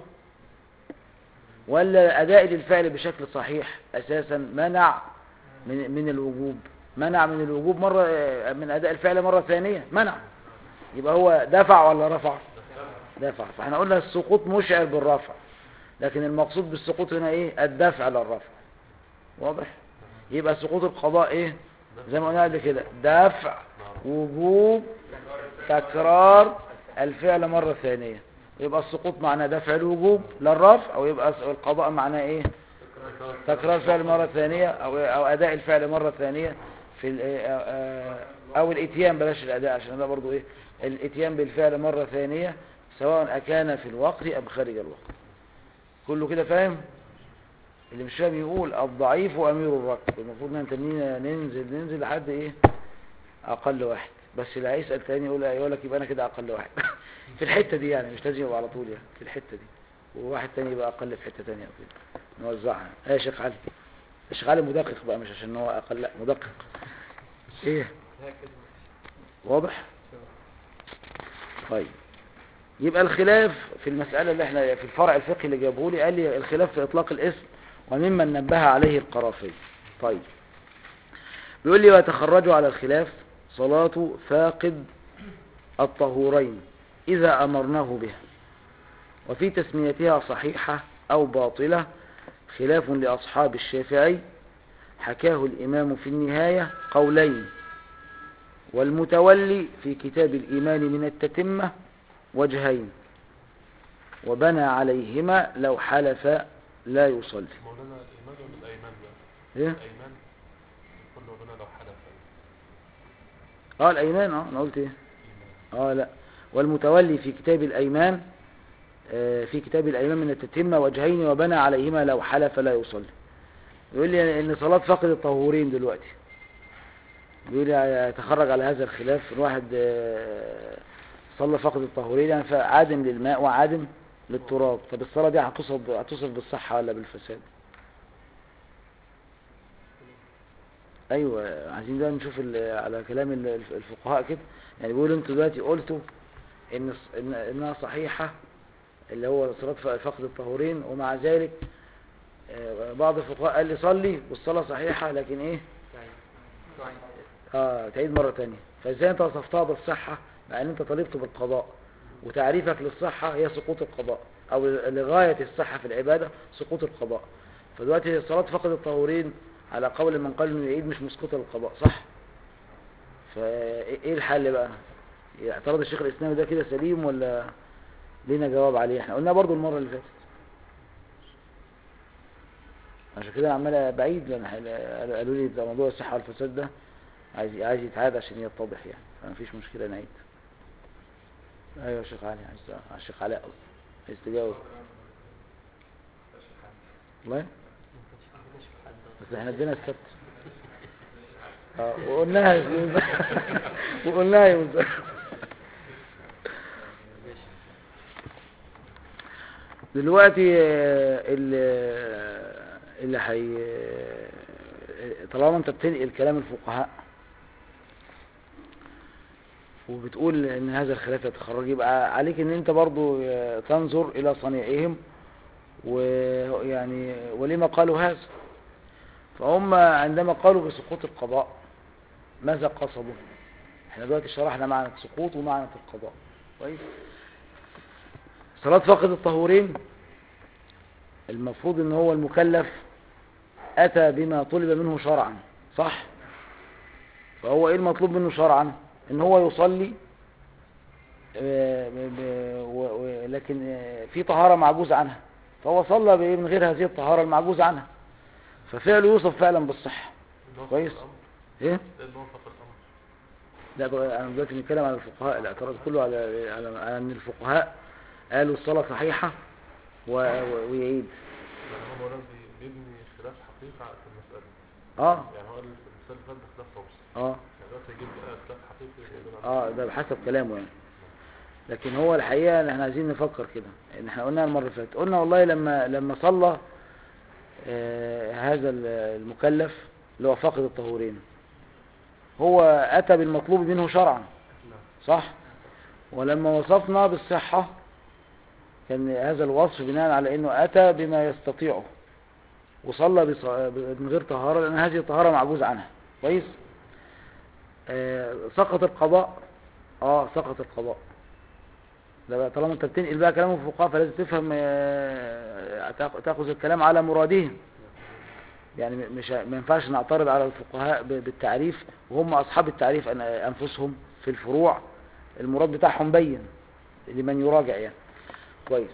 ولا أداء للفعل بشكل صحيح أساسا منع من من الوجوب منع من الوجوب مرة من أداء الفعل مرة ثانية منع يبقى هو دفع ولا رفع دفع فاحنا قلنا السقوط مشعر بالرفع لكن المقصود بالسقوط هنا ايه الدفع للرفع واضح يبقى سقوط القضاء ايه زي ما قلنا قبل كده دفع وجوب تكرار الفعل مرة ثانية يبقى السقوط معناه دفع الوجوب للرفع او يبقى القضاء معناه ايه تكرار فعل مرة ثانية او او اداء الفعل مرة ثانية في ال- آه، آه، او الاتيان بلاش الاداء عشان ده برضو ايه الاتيان بالفعل مرة ثانية سواء اكان في الوقت ام خارج الوقت كله كده فاهم اللي مش فاهم يقول الضعيف امير الركب المفروض ان تنين ننزل ننزل لحد ايه اقل واحد بس اللي هيسال تاني يقول يقول لك يبقى انا كده اقل واحد في الحته دي يعني مش لازم يبقى على طول يعني في الحته دي وواحد تاني يبقى اقل في حته تانية او كده نوزعها ايه يا شيخ علي الشيخ علي مدقق بقى مش عشان هو اقل لا مدقق ايه واضح طيب يبقى الخلاف في المسألة اللي احنا في الفرع الفقهي اللي جابه لي قال لي الخلاف في إطلاق الاسم وممن نبه عليه القرافي طيب بيقول لي ويتخرجوا على الخلاف صلاة فاقد الطهورين إذا أمرناه بها وفي تسميتها صحيحة أو باطلة خلاف لأصحاب الشافعي حكاه الإمام في النهاية قولين والمتولي في كتاب الإيمان من التتمة وجهين وبنى عليهما لو حلف لا يصلي مولانا الإيمان ولا الأيمان بقى؟ ايه الأيمان كل ربنا لو حلف اه الايمان اه انا قلت ايه اه لا والمتولي في كتاب الايمان آه في كتاب الايمان من التتمة وجهين وبنى عليهما لو حلف لا يصلي يقول لي ان صلاة فقد الطهورين دلوقتي بيقول لي يتخرج على هذا الخلاف الواحد آه، صلى فقد الطهورين يعني فعادم للماء وعادم للتراب طب الصلاة دي هتصف هتصف بالصحة ولا بالفساد ايوه عايزين بقى نشوف ال- على كلام ال- الفقهاء كده يعني بيقولوا انتوا دلوقتي قلتوا إن الص- إن إنها صحيحة اللي هو صلاة ف- فقد الطهورين ومع ذلك آه، بعض الفقهاء قال لي صلي والصلاة صحيحة لكن إيه اه تعيد مرة تانية فازاي انت وصفتها بالصحة مع ان انت طالبت بالقضاء وتعريفك للصحة هي سقوط القضاء او لغاية الصحة في العبادة سقوط القضاء فدلوقتي صلاة فقد الطهورين على قول من قال انه يعيد مش مسقوط القضاء صح فايه الحل بقى اعتراض الشيخ الاسلامي ده كده سليم ولا لينا جواب عليه احنا قلنا برضو المرة اللي فاتت عشان كده أنا عمال بعيد لان قالوا قالوا لي ده موضوع الصحة والفساد ده عايز عايز يتعاد عشان يتضح يعني فمفيش مشكلة نعيد ايوه يا شيخ علي عايز الشيخ علاء قصدي. عايز تجاوب والله ما كانش عندناش في حد بس احنا ادينا السبت اه وقلناها يوم ده. وقلناها يوم ده. دلوقتي آه، اللي اللي حي آه، طالما انت بتنقل كلام الفقهاء وبتقول ان هذا الخلاف يتخرج يبقى عليك ان انت برضو آه، تنظر الى صنيعهم ويعني ولما قالوا هذا فهم عندما قالوا بسقوط القضاء ماذا قصدوا احنا دلوقتي شرحنا معنى السقوط ومعنى القضاء كويس صلاة فقد الطهورين المفروض ان هو المكلف اتى بما طلب منه شرعا صح فهو ايه المطلوب منه شرعا ان هو يصلي آه، ب- ب- و- و- لكن آه، في طهارة معجوز عنها فهو صلى بإيه من غير هذه الطهارة المعجوز عنها ففعله يوصف فعلا بالصحة النص كويس. الأمر. ايه ده النص في الأمر لا بقى انا دلوقتي بنتكلم على الفقهاء الاعتراض كله على على على ان الفقهاء قالوا الصلاة صحيحة و... و... ويعيد يعني هو مولانا بي- بيبني خلاف حقيقة في المسألة اه يعني هو المثال اللي فات ده خلاف توصي اه يعني دلوقتي يجيب بقى خلاف حقيقي يدل على اه ده بحسب كلامه يعني لكن هو الحقيقة ان احنا عايزين نفكر كده ان احنا قلنا المرة اللي فاتت قلنا والله لما لما صلى آه هذا ال- المكلف اللي هو فاقد الطهورين هو اتى بالمطلوب منه شرعا صح ولما وصفنا بالصحة كان هذا الوصف بناء على انه اتى بما يستطيعه وصلى بص- من غير طهارة لان هذه الطهارة معجوز عنها كويس آه سقط القضاء اه سقط القضاء ده بقى طالما انت بتنقل بقى كلام الفقهاء فلازم تفهم آه، تاخ- تاخذ الكلام على مرادهم يعني م- مش ه- ما ينفعش نعترض على الفقهاء ب- بالتعريف وهم اصحاب التعريف أن- انفسهم في الفروع المراد بتاعهم بين لمن يراجع يعني كويس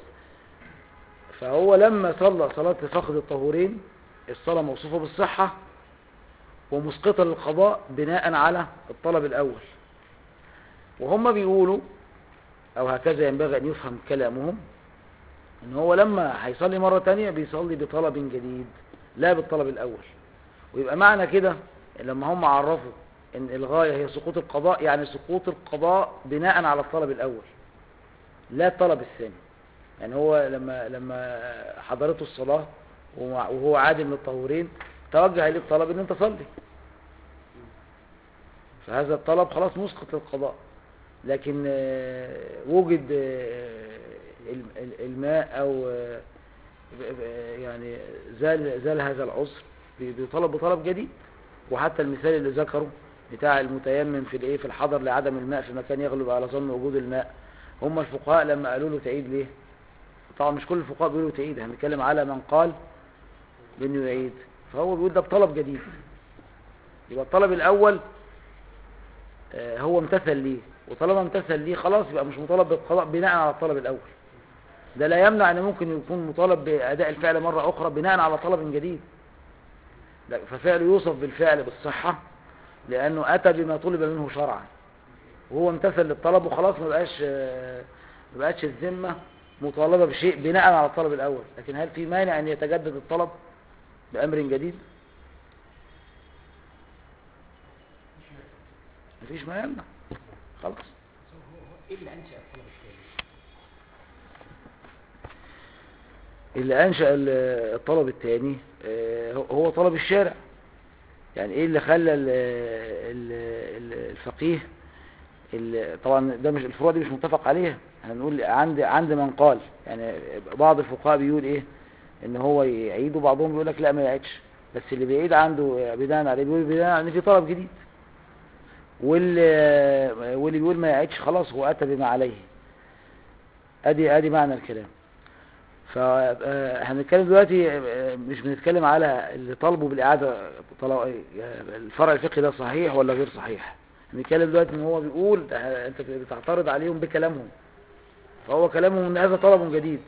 فهو لما صلى صلاة فقد الطهورين الصلاة موصوفة بالصحة ومسقطة للقضاء بناء على الطلب الأول وهم بيقولوا أو هكذا ينبغي أن يفهم كلامهم إن هو لما هيصلي مرة تانية بيصلي بطلب جديد لا بالطلب الأول ويبقى معنى كده لما هم عرفوا إن الغاية هي سقوط القضاء يعني سقوط القضاء بناء على الطلب الأول لا الطلب الثاني يعني هو لما لما حضرته الصلاة ومع- وهو عادم للطهورين توجه إليه الطلب إن أنت صلي فهذا الطلب خلاص مسقط للقضاء لكن آه، وجد آه، الم- ال- الماء أو آه، ب- ب- يعني زال زال هذا العذر ب- بطلب بطلب جديد وحتى المثال اللي ذكره بتاع المتيمم في الايه في الحضر لعدم الماء في مكان يغلب على ظن وجود الماء هم الفقهاء لما قالوا له تعيد ليه طبعا مش كل الفقهاء بيقولوا تعيد احنا بنتكلم على من قال بانه يعيد فهو بيقول ده بطلب جديد يبقى الطلب الاول آه، هو امتثل ليه وطالما امتثل ليه خلاص يبقى مش مطالب بالقضاء بناء على الطلب الاول ده لا يمنع ان ممكن يكون مطالب باداء الفعل مره اخرى بناء على طلب جديد لا، ففعله يوصف بالفعل بالصحه لانه اتى بما طلب منه شرعا وهو امتثل للطلب وخلاص ما بقاش آه، ما بقاش الذمه مطالبه بشيء بناء على الطلب الاول لكن هل في مانع ان يتجدد الطلب بامر جديد مفيش ما يمنع خلاص ايه اللي انشا الطلب الثاني؟ اللي انشا ال- الطلب الثاني هو طلب الشارع يعني ايه اللي خلى ال- ال- ال- الفقيه ال- طبعا ده مش الفروع دي مش متفق عليها هنقول عند عند من قال يعني بعض الفقهاء بيقول ايه ان هو يعيد وبعضهم بيقول لك لا ما يعيدش بس اللي بيعيد عنده بناء عليه بيقول بناء على ان في طلب جديد واللي واللي بيقول ما يعيدش خلاص هو اتى بما عليه ادي ادي معنى الكلام فهنتكلم دلوقتي آه، مش بنتكلم على اللي طالبه بالإعادة طلب آه، الفرع الفقهي ده صحيح ولا غير صحيح بنتكلم دلوقتي ان هو بيقول ده انت بتعترض عليهم بكلامهم فهو كلامهم ان هذا طلب جديد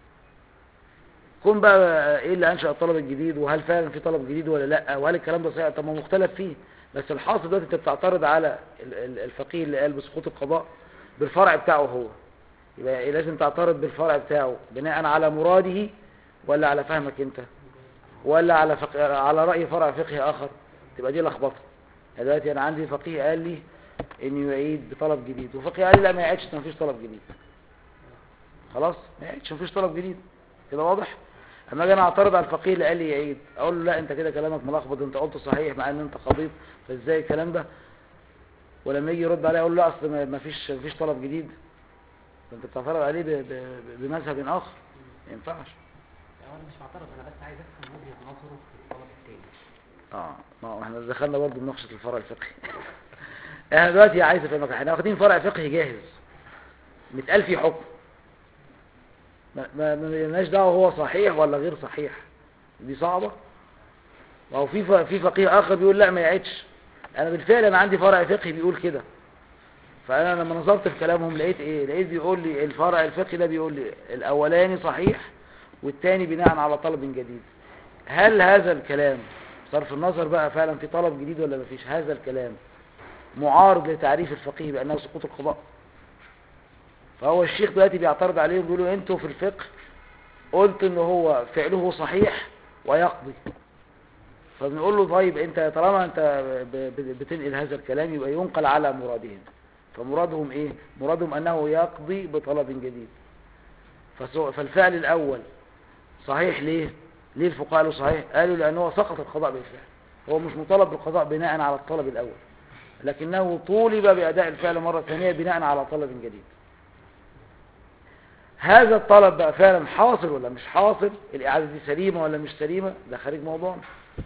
كون بقى ايه اللي انشأ الطلب الجديد وهل فعلا في طلب جديد ولا لا وهل الكلام ده صحيح طب ما مختلف فيه بس الحاصل دلوقتي انت بتعترض على ال- ال- الفقيه اللي قال بسقوط القضاء بالفرع بتاعه هو يبقى لازم تعترض بالفرع بتاعه بناء على مراده ولا على فهمك انت ولا على فق... على رأي فرع فقهي آخر تبقى دي لخبطه يعني دلوقتي انا عندي فقيه قال لي انه يعيد بطلب جديد وفقيه قال لي لا ما يعيدش ما فيش طلب جديد خلاص ما يعيدش ما فيش طلب جديد كده واضح اما اجي انا اعترض على الفقيه اللي قال لي يعيد اقول له لا انت كده كلامك ملخبط انت قلت صحيح مع ان انت خبيط فازاي الكلام ده ولما يجي يرد عليا اقول له لا اصل ما- ما فيش ما فيش طلب جديد انت بتعترض عليه ب- ب- بمذهب اخر ما ينفعش يعني انا مش معترض انا بس عايز افهم وجهه نظره في الطلب التاني اه ما هو احنا دخلنا برضه مناقشه الفرع الفقهي احنا دلوقتي عايز افهمك احنا واخدين فرع فقهي جاهز متقال فيه حكم ما ما ما لناش دعوه هو صحيح ولا غير صحيح دي صعبه ما هو في ف- في فقيه اخر بيقول لا ما يعيدش انا بالفعل انا عندي فرع فقهي بيقول كده فانا لما نظرت في كلامهم لقيت ايه لقيت بيقول لي الفرع الفقهي ده بيقول لي الاولاني صحيح والتاني بناء على طلب جديد هل هذا الكلام صرف النظر بقى فعلا في طلب جديد ولا مفيش هذا الكلام معارض لتعريف الفقيه بأنه سقوط القضاء فهو الشيخ دلوقتي بيعترض عليهم بيقولوا انتوا في الفقه قلت ان هو فعله صحيح ويقضي فبنقول له طيب انت طالما انت ب- ب- بتنقل هذا الكلام يبقى ينقل على مرادهم فمرادهم ايه مرادهم انه يقضي بطلب جديد فسو- فالفعل الاول صحيح ليه ليه الفقهاء قالوا صحيح قالوا لانه سقط القضاء بالفعل هو مش مطالب بالقضاء بناء على الطلب الاول لكنه طولب باداء الفعل مره ثانيه بناء على طلب جديد هذا الطلب بقى فعلا حاصل ولا مش حاصل الاعاده دي سليمه ولا مش سليمه ده خارج موضوعنا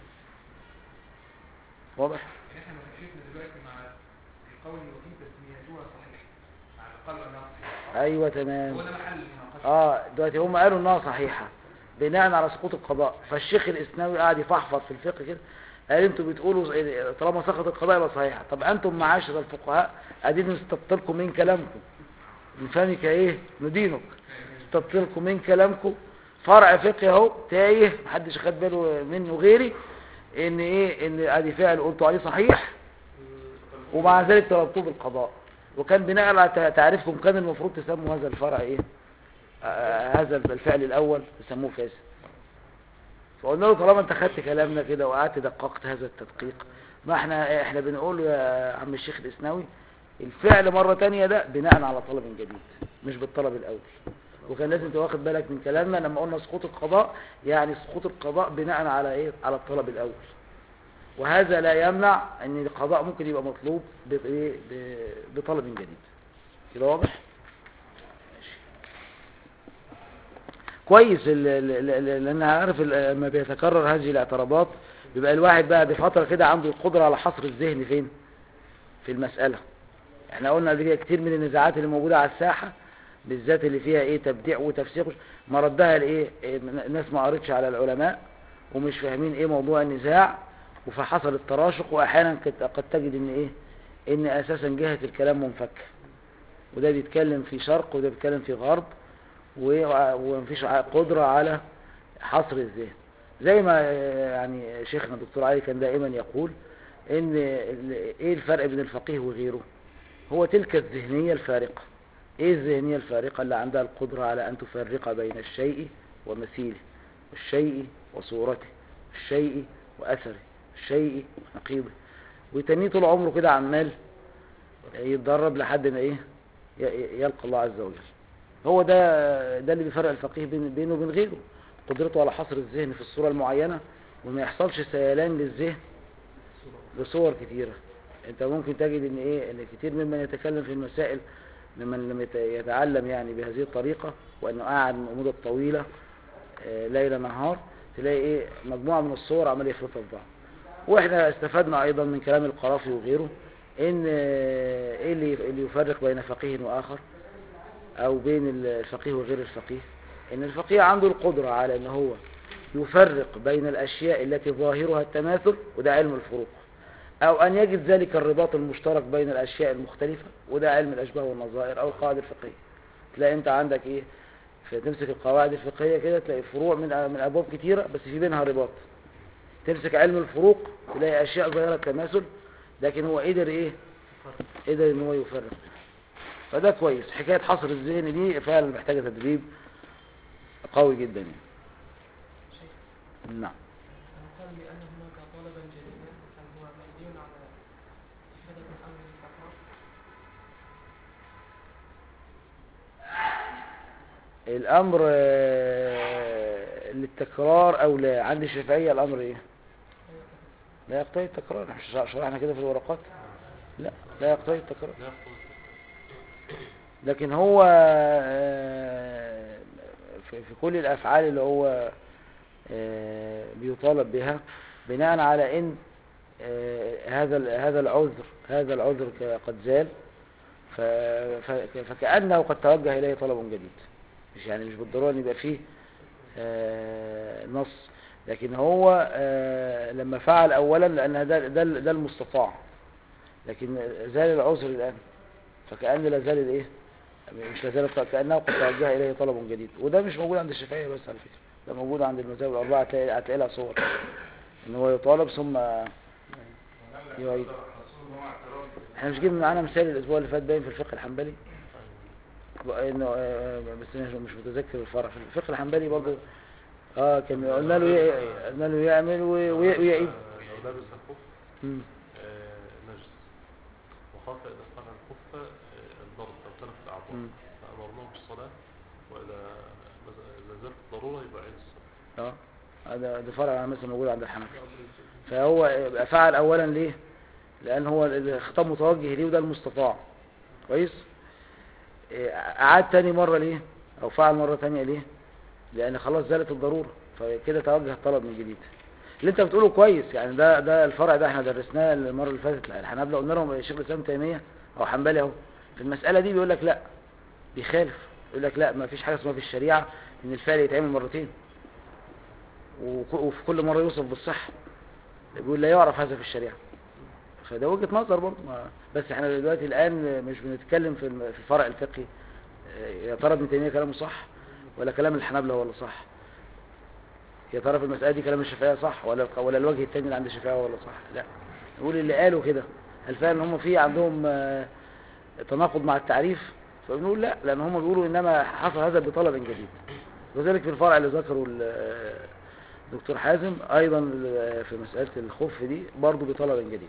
واضح يعني احنا مشيتنا دلوقتي مع القول انه في تسميتها صحيح على الاقل انها صحيحه ايوه تمام هو ده محل المناقشه اه دلوقتي هم قالوا انها صحيحه بناء على سقوط القضاء فالشيخ الاسناوي قاعد يفحفظ في الفقه كده قال انتوا بتقولوا ز- طالما سقط القضاء يبقى صحيحه طب انتم معاشر الفقهاء قاعدين نستبطلكم من كلامكم من فمك ايه ندينك نستبطلكم من كلامكم فرع فقهي اهو تايه محدش خد باله منه غيري ان ايه ان ادي فعل قلتوا عليه صحيح ومع ذلك طلبتوه بالقضاء وكان بناء على تع- تعريفكم كان المفروض تسموا هذا الفرع ايه آه، هذا الفعل الاول تسموه فاسد فقلنا له طالما انت خدت كلامنا كده وقعدت دققت هذا التدقيق ما احنا احنا بنقول يا عم الشيخ الاسناوي الفعل مرة تانية ده بناء على طلب جديد مش بالطلب الاول وكان لازم تبقى واخد بالك من كلامنا لما قلنا سقوط القضاء يعني سقوط القضاء بناء على ايه على الطلب الاول وهذا لا يمنع ان القضاء ممكن يبقى مطلوب بإيه؟ ب- بطلب جديد كده واضح ماشي. كويس ال- ال- ال- لان عارف ال- لما بيتكرر هذه الاعتراضات بيبقى الواحد بقى بفتره كده عنده القدره على حصر الذهن فين في المساله احنا قلنا قبل كده كتير من النزاعات اللي موجوده على الساحه بالذات اللي فيها ايه تبديع وتفسير مردها لايه إيه، الناس ما قرتش على العلماء ومش فاهمين ايه موضوع النزاع فحصل التراشق واحيانا قد قد تجد ان ايه ان اساسا جهه الكلام منفكه وده بيتكلم في شرق وده بيتكلم في غرب و- ومفيش ع- قدرة على حصر الذهن زي ما آه، يعني شيخنا الدكتور علي كان دائما يقول ان ال- ايه الفرق بين الفقيه وغيره هو تلك الذهنية الفارقة ايه الذهنية الفارقة اللي عندها القدرة على ان تفرق بين الشيء ومثيله والشيء وصورته الشيء واثره الشيء ونقيضه ويتنيه طول عمره كده عمال يتدرب لحد ما ايه ي- ي- يلقى الله عز وجل هو ده ده اللي بيفرق الفقيه بين بينه وبين غيره قدرته على حصر الذهن في الصورة المعينة وما يحصلش سيلان للذهن بصور كتيرة انت ممكن تجد ان ايه ان كتير ممن يتكلم في المسائل ممن لم يت- يتعلم يعني بهذه الطريقة وانه قاعد مدة طويلة آه، ليل نهار تلاقي ايه مجموعة من الصور عمال يخلطها في بعض واحنا استفدنا ايضا من كلام القرافي وغيره ان آه، ايه اللي اللي يفرق بين فقيه واخر او بين الفقيه وغير الفقيه ان الفقيه عنده القدرة على ان هو يفرق بين الاشياء التي ظاهرها التماثل وده علم الفروق او ان يجد ذلك الرباط المشترك بين الاشياء المختلفة وده علم الاشباه والنظائر او القواعد الفقهية تلاقي انت عندك ايه فتمسك القواعد الفقهية كده تلاقي فروع من من ابواب كتيرة بس في بينها رباط تمسك علم الفروق تلاقي اشياء ظاهرة التماثل لكن هو قدر ايه قدر ان هو يفرق فده كويس حكاية حصر الذهن دي فعلا محتاجة تدريب قوي جدا يعني نعم قال لأن هناك طلبا جديدا هل هو مبني على إفادة الأمر بالتكرار؟ الامر آه، للتكرار او لا عند الشافعية الامر ايه لا يقتضي التكرار احنا مش شرحنا كده في الورقات لا لا يقتضي التكرار لا يقتضي لكن هو آه، في في كل الافعال اللي هو آه، بيطالب بها بناء على ان آه، هذا ال- هذا العذر هذا العذر ك- قد زال ف- ف- فكأنه قد توجه إليه طلب جديد مش يعني مش بالضرورة ان يبقى فيه آه، نص لكن هو آه، لما فعل أولا لأن ده, ده, ده المستطاع لكن زال العذر الآن فكأن لا زال الإيه مش لا زال كأنه قد توجه إليه طلب جديد وده مش موجود عند الشافعية بس على فكرة ده موجود عند المذاهب الأربعة هتلاقي هتلاقي لها صور إن هو يطالب ثم يعيد احنا مش جبنا معانا مثال الأسبوع اللي فات باين في الفقه الحنبلي انه آه، بس أنا مش متذكر الفرع في الفقه الحنبلي برضه اه كان قلنا له ي- قلنا له يعمل وي- وي- ويعيد لو لابس الخف مم. آه، نجس وخاف إذا فعل الخف آه، الضرب أو تلف الأعضاء مم. فأمرناه بالصلاة وإذا إذا زالت الضرورة يبقى عيد الصلاة اه هذا ده فرع يعني مثلا موجود عند الحنفي فهو يبقى فعل اولا ليه لان هو الخطاب متوجه ليه وده المستطاع كويس إيه، اعاد تاني مرة ليه او فعل مرة تانية ليه لان خلاص زالت الضرورة فكده توجه الطلب من جديد اللي انت بتقوله كويس يعني ده ده الفرع ده احنا درسناه المرة اللي فاتت الحنابلة قلنا لهم الشيخ الاسلام تيمية او حنبلي اهو في المسألة دي بيقول لك لا بيخالف يقول لك لا ما فيش حاجة اسمها في الشريعة ان الفعل يتعمل مرتين وك- وفي كل مرة يوصف بالصحة بيقول لا يعرف هذا في الشريعة فده وجهة نظر برضه ما- بس احنا دلوقتي الآن مش بنتكلم في الم- في الفرع الفقهي اه، يا ترى ابن تيمية كلامه صح ولا كلام الحنابلة هو اللي صح يا ترى في المسألة دي كلام الشافعية صح ولا ولا الوجه التاني اللي عند الشافعية هو اللي صح لا نقول اللي قالوا كده هل فعلا هم في عندهم اه، تناقض مع التعريف فبنقول لا لأن هم بيقولوا إنما حصل هذا بطلب جديد وذلك في الفرع اللي ذكره ال- دكتور حازم ايضا ال- في مسألة الخف دي برضو بطلب جديد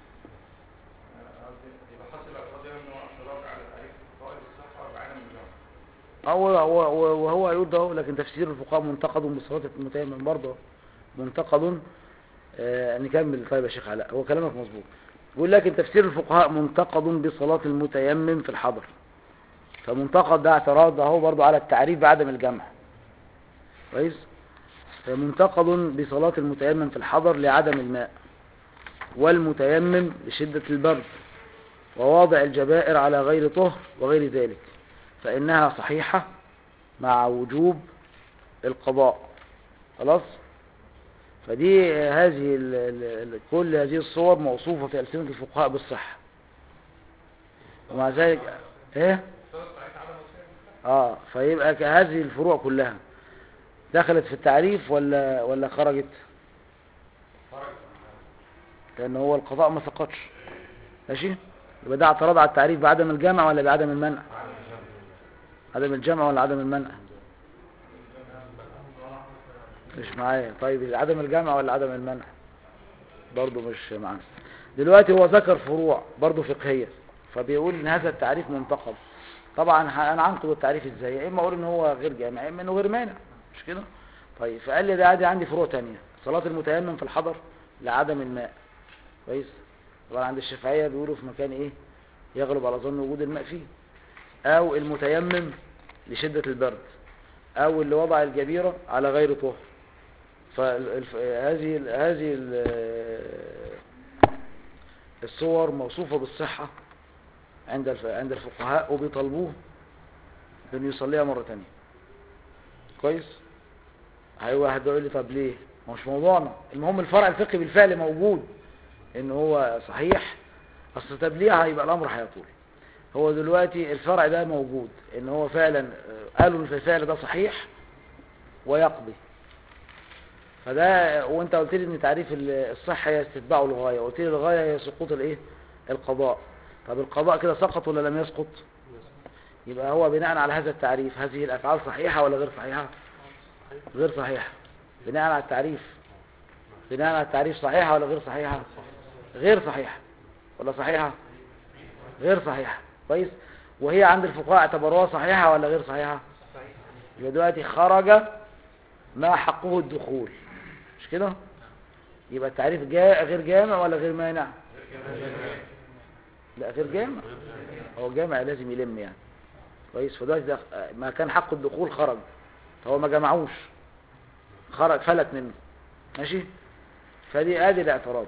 يبقى حصل اعتراض هنا ان هو اعتراض على تعريف قائد الصحه بعدم الجمع هو هو وهو يقول ده لكن تفسير الفقهاء منتقد بصلاة المتيمم برضه منتقد آه نكمل طيب يا شيخ علاء هو كلامك مظبوط يقول لكن تفسير الفقهاء منتقد بصلاة المتيمم في الحضر فمنتقد ده اعتراض اهو برضه على التعريف بعدم الجمع كويس منتقد بصلاة المتيمم في الحضر لعدم الماء والمتيمم لشدة البرد وواضع الجبائر على غير طهر وغير ذلك فإنها صحيحة مع وجوب القضاء خلاص فدي هذه ال ال ال كل هذه الصور موصوفة في ألسنة الفقهاء بالصحة ومع ذلك ايه اه فيبقى هذه الفروع كلها دخلت في التعريف ولا ولا خرجت لان هو القضاء ما سقطش ماشي يبقى ده اعتراض على التعريف بعدم الجمع ولا بعدم المنع عدم الجمع ولا عدم المنع مش معايا طيب عدم الجمع ولا عدم المنع برضو مش معانا دلوقتي هو ذكر فروع برضو فقهية فبيقول ان هذا التعريف منتقد طبعا ه- انا عنقد التعريف ازاي يا اما اقول ان هو غير جامع يا اما انه غير مانع مش كده طيب فقال لي ده عادي عندي فروع تانية صلاة المتيمم في الحضر لعدم الماء كويس طبعا عند الشافعية بيقولوا في مكان ايه يغلب على ظن وجود الماء فيه او المتيمم لشدة البرد او اللي وضع الجبيرة على غير طهر فهذه هذه ال- الصور موصوفة بالصحة عند الف- عند الفقهاء وبيطالبوه بأن يصليها مرة تانية كويس هي واحد يقول لي طب ليه ما هوش موضوعنا المهم الفرع الفقهي بالفعل موجود ان هو صحيح اصل طب ليه هيبقى الامر هيطول هو دلوقتي الفرع ده موجود ان هو فعلا آه، قالوا ان الفعل ده صحيح ويقضي فده وانت قلت لي ان تعريف ال- الصحة هي استتباع الغاية قلت لي الغاية هي سقوط الايه القضاء طب القضاء كده سقط ولا لم يسقط يبقى هو بناء على هذا التعريف هذه الافعال صحيحة ولا غير صحيحة غير صحيحة بناء على التعريف بناء على التعريف صحيحة ولا غير صحيحة غير صحيحة ولا صحيحة غير صحيحة كويس وهي عند الفقهاء اعتبروها صحيحة ولا غير صحيحة يبقى دلوقتي خرج ما حقه الدخول مش كده يبقى التعريف جاء غير جامع ولا غير مانع لا غير جامع هو جامع لازم يلم يعني كويس فدلوقتي ده ما كان حق الدخول خرج فهو ما جمعوش خرج فلت منه ماشي فدي ادي الاعتراض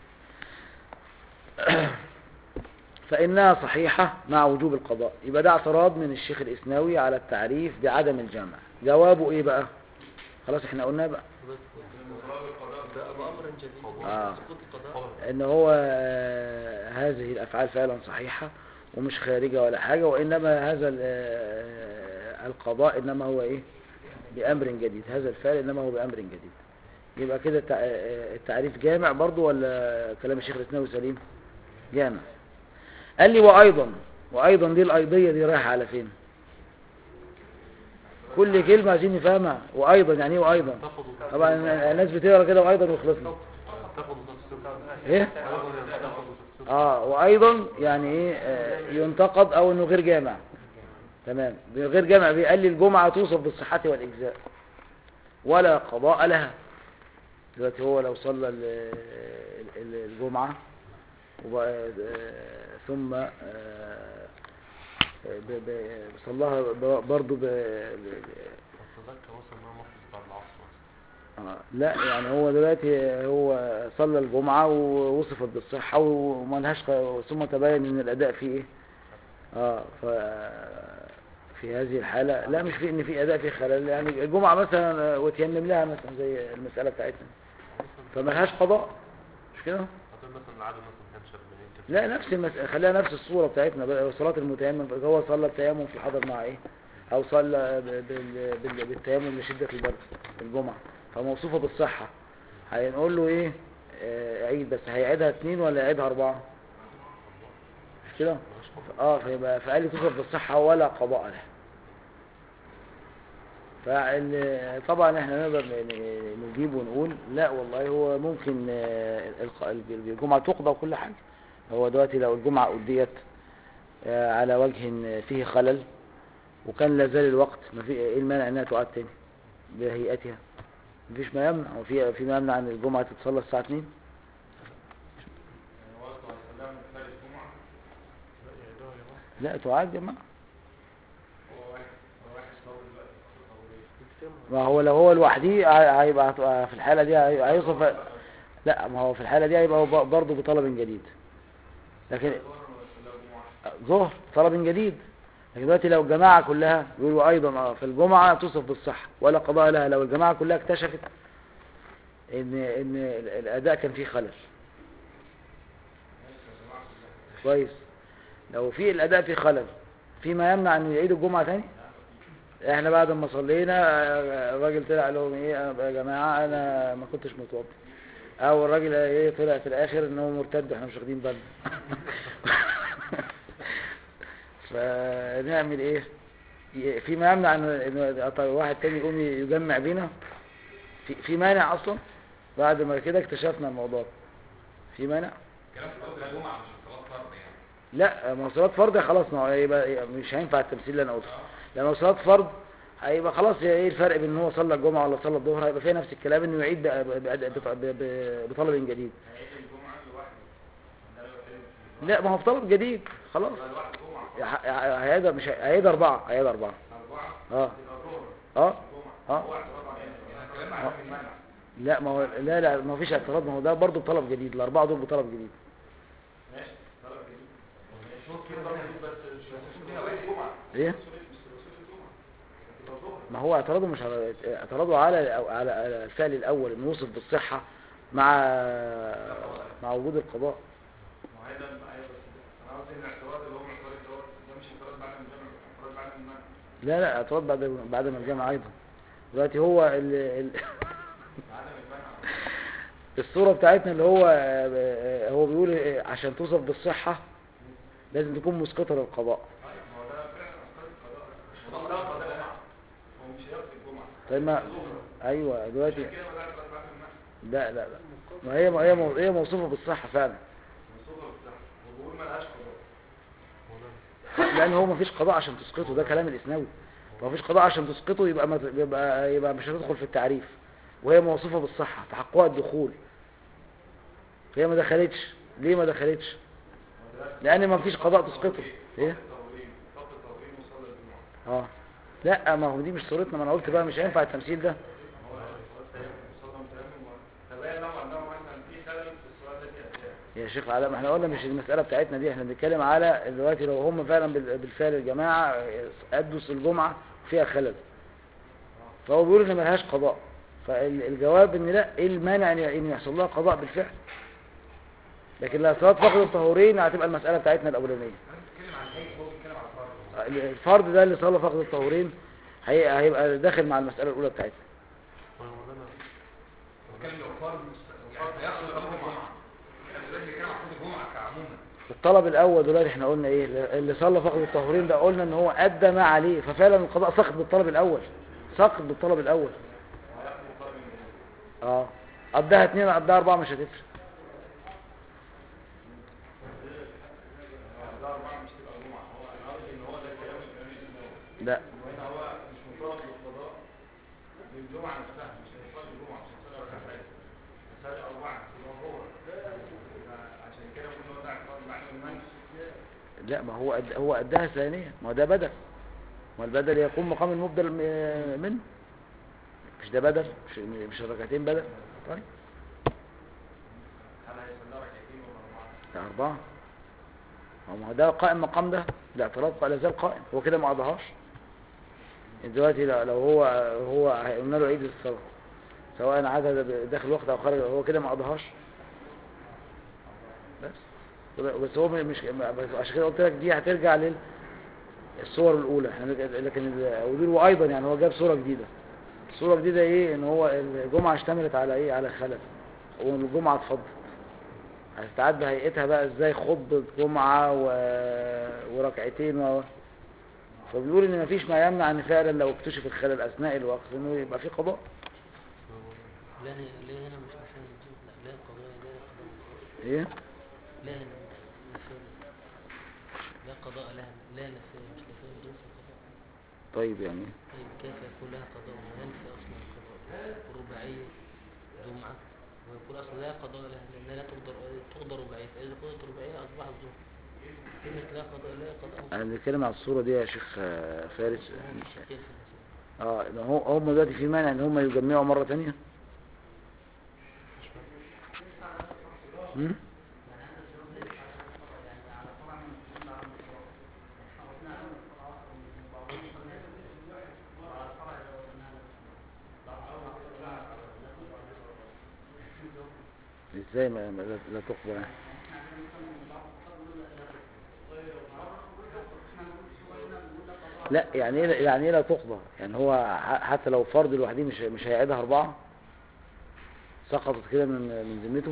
فإنها صحيحة مع وجوب القضاء يبقى ده اعتراض من الشيخ الإسناوي على التعريف بعدم الجمع جوابه إيه بقى خلاص احنا قلنا بقى ده بأمر جديد آه. سقوط القضاء ان هو آه، هذه الافعال فعلا صحيحة ومش خارجة ولا حاجة وانما هذا ال- آه، القضاء انما هو ايه بامر جديد هذا الفعل انما هو بامر جديد يبقى كده التع- آه، التعريف جامع برضو ولا كلام الشيخ الاسناوي سليم جامع قال لي وايضا وايضا دي الايضية دي رايحة على فين كل كلمة عايزين نفهمها وايضا يعني ايه وايضا تاخدوا طبعا الناس بتقرا كده وايضا وخلصنا تاخدوا تفسير ايه ايضا تاخدوا تفسير اه وايضا يعني ايه آه، ينتقد او انه غير جامع تمام غير جامع بيقال لي الجمعة توصف بالصحة والاجزاء ولا قضاء لها دلوقتي هو لو صلى ال- ال- الجمعة وبقى- آه، ثم آه، ب- ب- صلاها ب- برضو ب- ب- اتذكر مثلا ان انا مخلص بعد العصر مثلا آه، لا يعني هو دلوقتي هو صلى الجمعة ووصفت بالصحة وملهاش ق- ثم تبين ان الاداء فيه ايه اه ف في هذه الحالة لا مش في ان في اداء فيه خلل يعني الجمعة مثلا وتيمم لها مثلا زي المسألة بتاعتنا فملهاش قضاء مش كده هتقول مثلا العدد مثلا كان 40 كده لا نفس المسألة خليها نفس الصورة بتاعتنا بقى صلاة المتيمم هو صلى التيمم في الحضر مع ايه او صلى ب- بال- بال- بالتيمم لشدة البرد في الجمعة فموصوفة بالصحة هنقول له ايه آه، عيد بس هيعيدها اتنين ولا يعيدها اربعة مش كده اه فيبقى فقال لي توصف بالصحة ولا قضاء لها فال- طبعا احنا نقدر ن- ن- نجيب ونقول لا والله هو ممكن آه، الق- الجمعة تقضى وكل حاجة هو دلوقتي لو الجمعة أديت آه، على وجه فيه خلل وكان لا زال الوقت ما في ايه المانع انها تعاد تاني بهيئتها مفيش ما يمنع وفي في ما يمنع ان الجمعة تتصلى الساعة 2 يعني وقت ما يصليها من ثالث جمعة لا تعاد يا جماعة هو واحد هو واحد صلى دلوقتي صلى ايه؟ ما هو لو هو لوحده هي- هيبقى هتبقى في الحالة دي هي- هيوصف لا ما هو في الحالة دي هيبقى هو ب- برضه بطلب جديد لكن ظهر طلب جديد لكن دلوقتي لو الجماعة كلها يقولوا أيضا اه في الجمعة توصف بالصح ولا قضاء لها لو الجماعة كلها اكتشفت إن إن ال- الأداء كان فيه خلل كويس لو في الأداء فيه خلل في ما يمنع إنه يعيد الجمعة تاني احنا بعد ما صلينا آه، الراجل طلع لهم ايه آه، يا جماعة انا ما كنتش متوضي او الراجل ايه طلع في الاخر ان هو مرتد احنا مش واخدين بالنا فنعمل ايه ي- في ما يمنع ان إن طيب واحد تاني يقوم يجمع بينا في في مانع اصلا بعد ما كده اكتشفنا الموضوع في مانع كلام في صلاة الجمعة مش في صلاة فرض يعني لا ما هو صلاة فرض خلاص ما هو يبقى مش هينفع التمثيل اللي انا قلته لما صلاة فرض هيبقى خلاص ايه الفرق بين ان هو صلى الجمعة ولا صلى الظهر هيبقى فيها نفس الكلام انه يعيد بقى ب- ب- ب- ب- بطلب جديد هيعيد الجمعة لوحده لا ما هو في طلب جديد خلاص ه- ه- هيقدر مش هي- هيقدر أربعة هيقدر أربعة اه اه اه لا ما هو لا لا ما فيش اعتراض ما هو ده برضه بطلب جديد الأربعة دول بطلب جديد ايه ما هو اعتراضه مش على اعتراضه على على على الفعل الاول انه وصف بالصحة مع مع وجود القضاء ما هي ده ايوه بس انا قصدي ان الاعتراض اللي هو الاعتراض دوت ده مش اعتراض بعد الجامع اعتراض بعد المنع لا لا اعتراض بعد بعد ما الجامعة ايضا دلوقتي هو ال... ال... الصورة بتاعتنا اللي هو هو بيقول عشان توصف بالصحة لازم تكون مسقطة للقضاء ما هو ده فعلا اعتراض القضاء هو ده قضاء هو مش هيقضي الجمعه طيب ما ايوه دلوقتي كده بقى اعتراض بعد المنع لا لا لا ما هي ما هي مو- هي موصوفة بالصحة فعلا منصوبه بالصح وبقول ملهاش قضاء لان هو مفيش قضاء عشان تسقطه ده كلام الاسناوي مفيش قضاء عشان تسقطه يبقى ما يبقى يبقى مش هتدخل في التعريف وهي موصوفة بالصحة تحققها الدخول هي ما دخلتش ليه ما دخلتش لان ما فيش قضاء تسقطه ايه التورين فقط التورين وصلى الجمعه اه لا ما هو دي مش صورتنا ما انا قلت بقى مش هينفع التمثيل ده هو صلى متيمم تبين له انه مثلا في خلل في الصلاه التي اتاها يا شيخ علاء ما احنا قلنا مش المسألة بتاعتنا دي احنا بنتكلم على دلوقتي لو هم فعلا بال- بالفعل الجماعة أدوا الجمعة فيها خلل فهو بيقول ان ملهاش قضاء فالجواب ان لا ايه المانع ان إن يحصل لها قضاء بالفعل لكن لا صلاة فقد الطهورين هتبقى المسألة بتاعتنا الأولانية بتتكلم عن ايه هو بيتكلم على فرض الفرد ده اللي صلى فقد الطهورين هي- هيبقى داخل مع المسألة الأولى بتاعتنا مولانا بتتكلم لو فرض يعني هياخد الجمعه يعني دلوقتي بيتكلم عن فرض الجمعه كعموما الطلب الأول دلوقتي احنا قلنا ايه اللي صلى فقد الطهورين ده قلنا ان هو أدى ما عليه ففعلا القضاء سقط بالطلب الأول سقط بالطلب الأول اه قضاها اتنين قضاها أربعة مش هتفرق ده اربعه مش تبقى جمعه هو انا قصدي ان هو ده كلام الكلام الاسلامي لا وهنا هو مش مطالب بالقضاء بالجمعه نفسها مش هيصلي الجمعه مش هيصلي ركعتين هيصلي اربعه يبقى هو عشان كده قلنا هو ده اعتراض بعد المنع لا ما هو أد... هو أداها ثانية ما هو ده بدل ما البدل يقوم مقام المبدل م- منه مش ده بدل مش مش الركعتين بدل طيب هل هيصلي ركعتين ولا اربعه؟ ده أربعة هو ما هو ده قائم مقام ده الاعتراض لا زال قائم هو كده ما قضاهاش دلوقتي لو لو هو هو قلنا له عيد الصلاة سواء عاد داخل وقت أو خارج هو كده ما قضاهاش بس بس هو مش بس عشان كده قلت لك دي هترجع للصور الأولى احنا لكن ال- ودول وأيضا يعني هو جاب صورة جديدة الصورة الجديدة ايه ان هو الجمعة اشتملت على ايه على خلل وان الجمعة اتفضت هتتعدى هيئتها بقى ازاي خطبة جمعة و... وركعتين و... فبيقول ان مفيش ما يمنع ان فعلا لو اكتشف الخلل اثناء الوقت انه يبقى في قضاء لا هنا لا هنا مش عشان الجنس لا لا قضاء لا قضاء ايه لا هنا نفسية لا قضاء لها لا نفسية مش نفسية جنس القضاء طيب يعني طيب كيف يكون لها قضاء وينفي أصلا القضاء رباعية جمعة ويقول أصلا لا قضاء لها لأنها لا تقدر تقدر رباعية فإذا قضت رباعية أصبحت ظهر كلمة لا قضاء لا قضاء انا بنتكلم على الصورة دي يا شيخ آه، فارس هم شقين في المسألة اه إن هو هم دلوقتي في مانع ان هم يجمعوا مرة تانية هم؟ ازاي ما ما- لا لا تقبل يعني؟ لا يعني ايه يعني ايه لا تقضى يعني هو ح- حتى لو فرد لوحده مش مش هيعيدها اربعه سقطت كده من من ذمته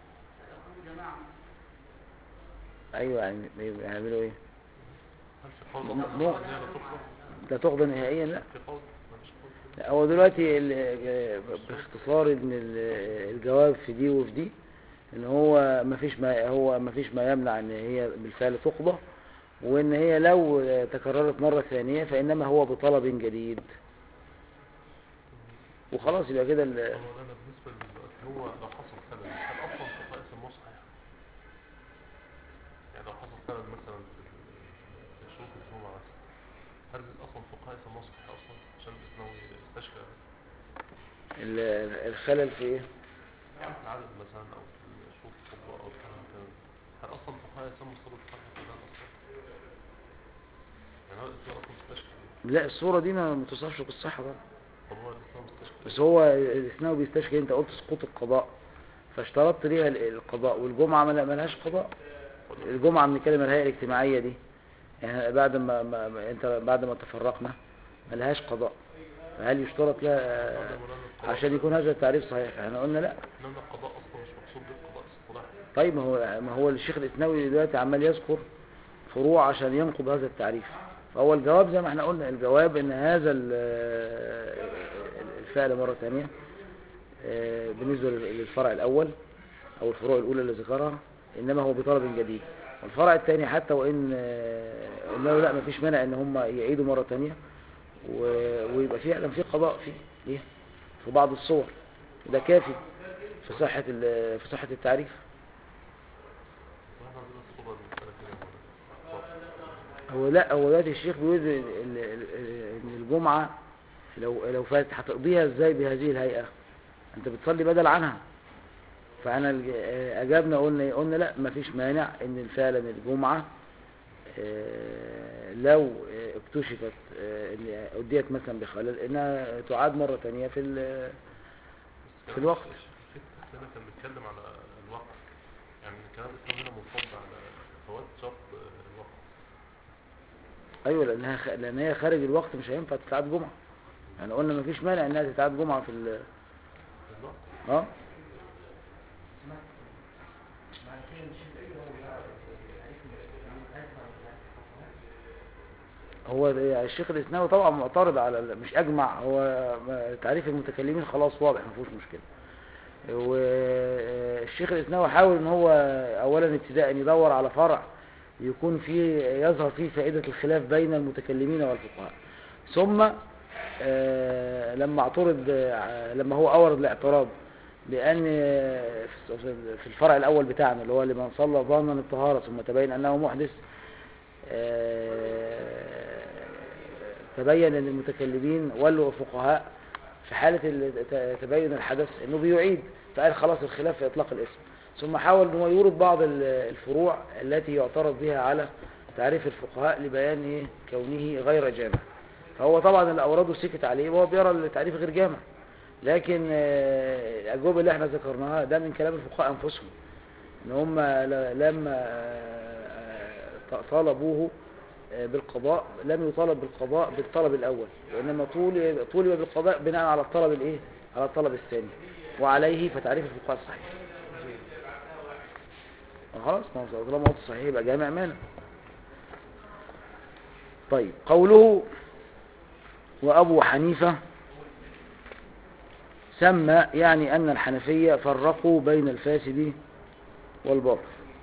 ايوه يعني يعملوا ايه هل في قول م- أصلا مو- إن هي لا تقضى؟ لا تقضى نهائيا لا في قول مفيش قول لا، هو دلوقتي ال- باختصار ان ال- الجواب في دي وفي دي ان هو مفيش ما هو مفيش ما يمنع ان هي بالفعل تقضى وان هي لو تكررت مرة ثانية فانما هو بطلب جديد وخلاص يبقى كده ال- مولانا بالنسبة دلوقتي هو لو حصل خلل هل أصلا القضاء يسموه صحيح؟ خلل مثلا في ال- في شروط الجمعة هل اصلا الفقهاء يسموها صحيحة اصلا عشان الاسنوي استشكى ال- الخلل في ايه في العدد مثلا او في شروط الخطبة او الكلام كده هل اصلا الفقهاء يسموا الصورة صحيحة كده اصلا يعني هو الاسلام اصلا استشكى لا الصورة دي ما ما توصفش بالصحة طبعا طب هو الاسلام استشكى بس هو الإثناء بيستشكي انت قلت سقوط القضاء فاشترطت ليها ال- القضاء والجمعة ما ما لهاش قضاء الجمعة من الكلمة الهيئة الاجتماعية دي يعني بعد ما, ما ما- انت بعد ما تفرقنا ما لهاش قضاء فهل يشترط لها عشان يكون هذا التعريف صحيح احنا قلنا لا انما القضاء اصلا مش مقصود بالقضاء الاصطلاحي طيب ما هو ما هو الشيخ الإثنوي دلوقتي عمال يذكر فروع عشان ينقض هذا التعريف فهو الجواب زي ما احنا قلنا الجواب ان هذا ال- الفعل مرة ثانية آه، بالنسبة للفرع الأول أو الفروع الأولى اللي ذكرها إنما هو بطلب جديد والفرع الثاني حتى وإن آه، قلنا له لا ما فيش مانع إن هم يعيدوا مرة ثانية و- ويبقى فعلا في قضاء فيه ليه؟ في بعض الصور ده كافي في صحة ال- في صحة التعريف واحنا عندنا الصورة المسألة كده مرة. هو لا هو دلوقتي الشيخ بيقول ال- ال- ال- ان الجمعة لو لو فاتت هتقضيها ازاي بهذه الهيئة انت بتصلي بدل عنها فانا الج- آه، اجابنا قلنا إيه؟ قلنا لا مفيش مانع ان فعلا الجمعة آه، لو آه، اكتشفت آه، ان اديت مثلا بخلل انها تعاد مرة تانية في ال- بس في الوقت. الفكرة هنا كان بيتكلم على الوقت يعني كلام الإسلام هنا منصب على فوات شرط الوقت ايوه لانها خ... لان هي خارج الوقت مش هينفع تتعاد جمعة يعني قلنا مفيش مانع انها تتعاد جمعة في ال... الوقت اه هو الشيخ الإسناوي طبعا معترض على ال- مش أجمع هو ما- تعريف المتكلمين خلاص واضح ما فيهوش مشكلة والشيخ الإسناوي حاول ان هو أولا ابتداء يدور على فرع يكون فيه يظهر فيه فائدة الخلاف بين المتكلمين والفقهاء ثم آه، لما اعترض آه، لما هو أورد الاعتراض بأن آه، في في الفرع الأول بتاعنا اللي هو لمن صلى ظانا الطهارة ثم تبين أنه محدث آه، تبين ان المتكلمين ولوا الفقهاء في حالة ال- ت- تبين الحدث انه بيعيد فقال خلاص الخلاف في اطلاق الاسم ثم حاول ان هو يورد بعض ال- الفروع التي يعترض بها على تعريف الفقهاء لبيان إيه؟ كونه غير جامع فهو طبعا اللي اورده سكت عليه وهو بيرى التعريف غير جامع لكن آه، الاجوبه اللي احنا ذكرناها ده من كلام الفقهاء انفسهم ان هم ل- لما آه، طالبوه آه، بالقضاء لم يطالب بالقضاء بالطلب الاول وانما طول- طولب بالقضاء بناء على الطلب الايه على الطلب الثاني وعليه فتعريف الفقهاء الصحيح خلاص ما هو طالما قلت صحيح يبقى جامع مانع طيب قوله وابو حنيفه سمى يعني ان الحنفيه فرقوا بين الفاسد والباطل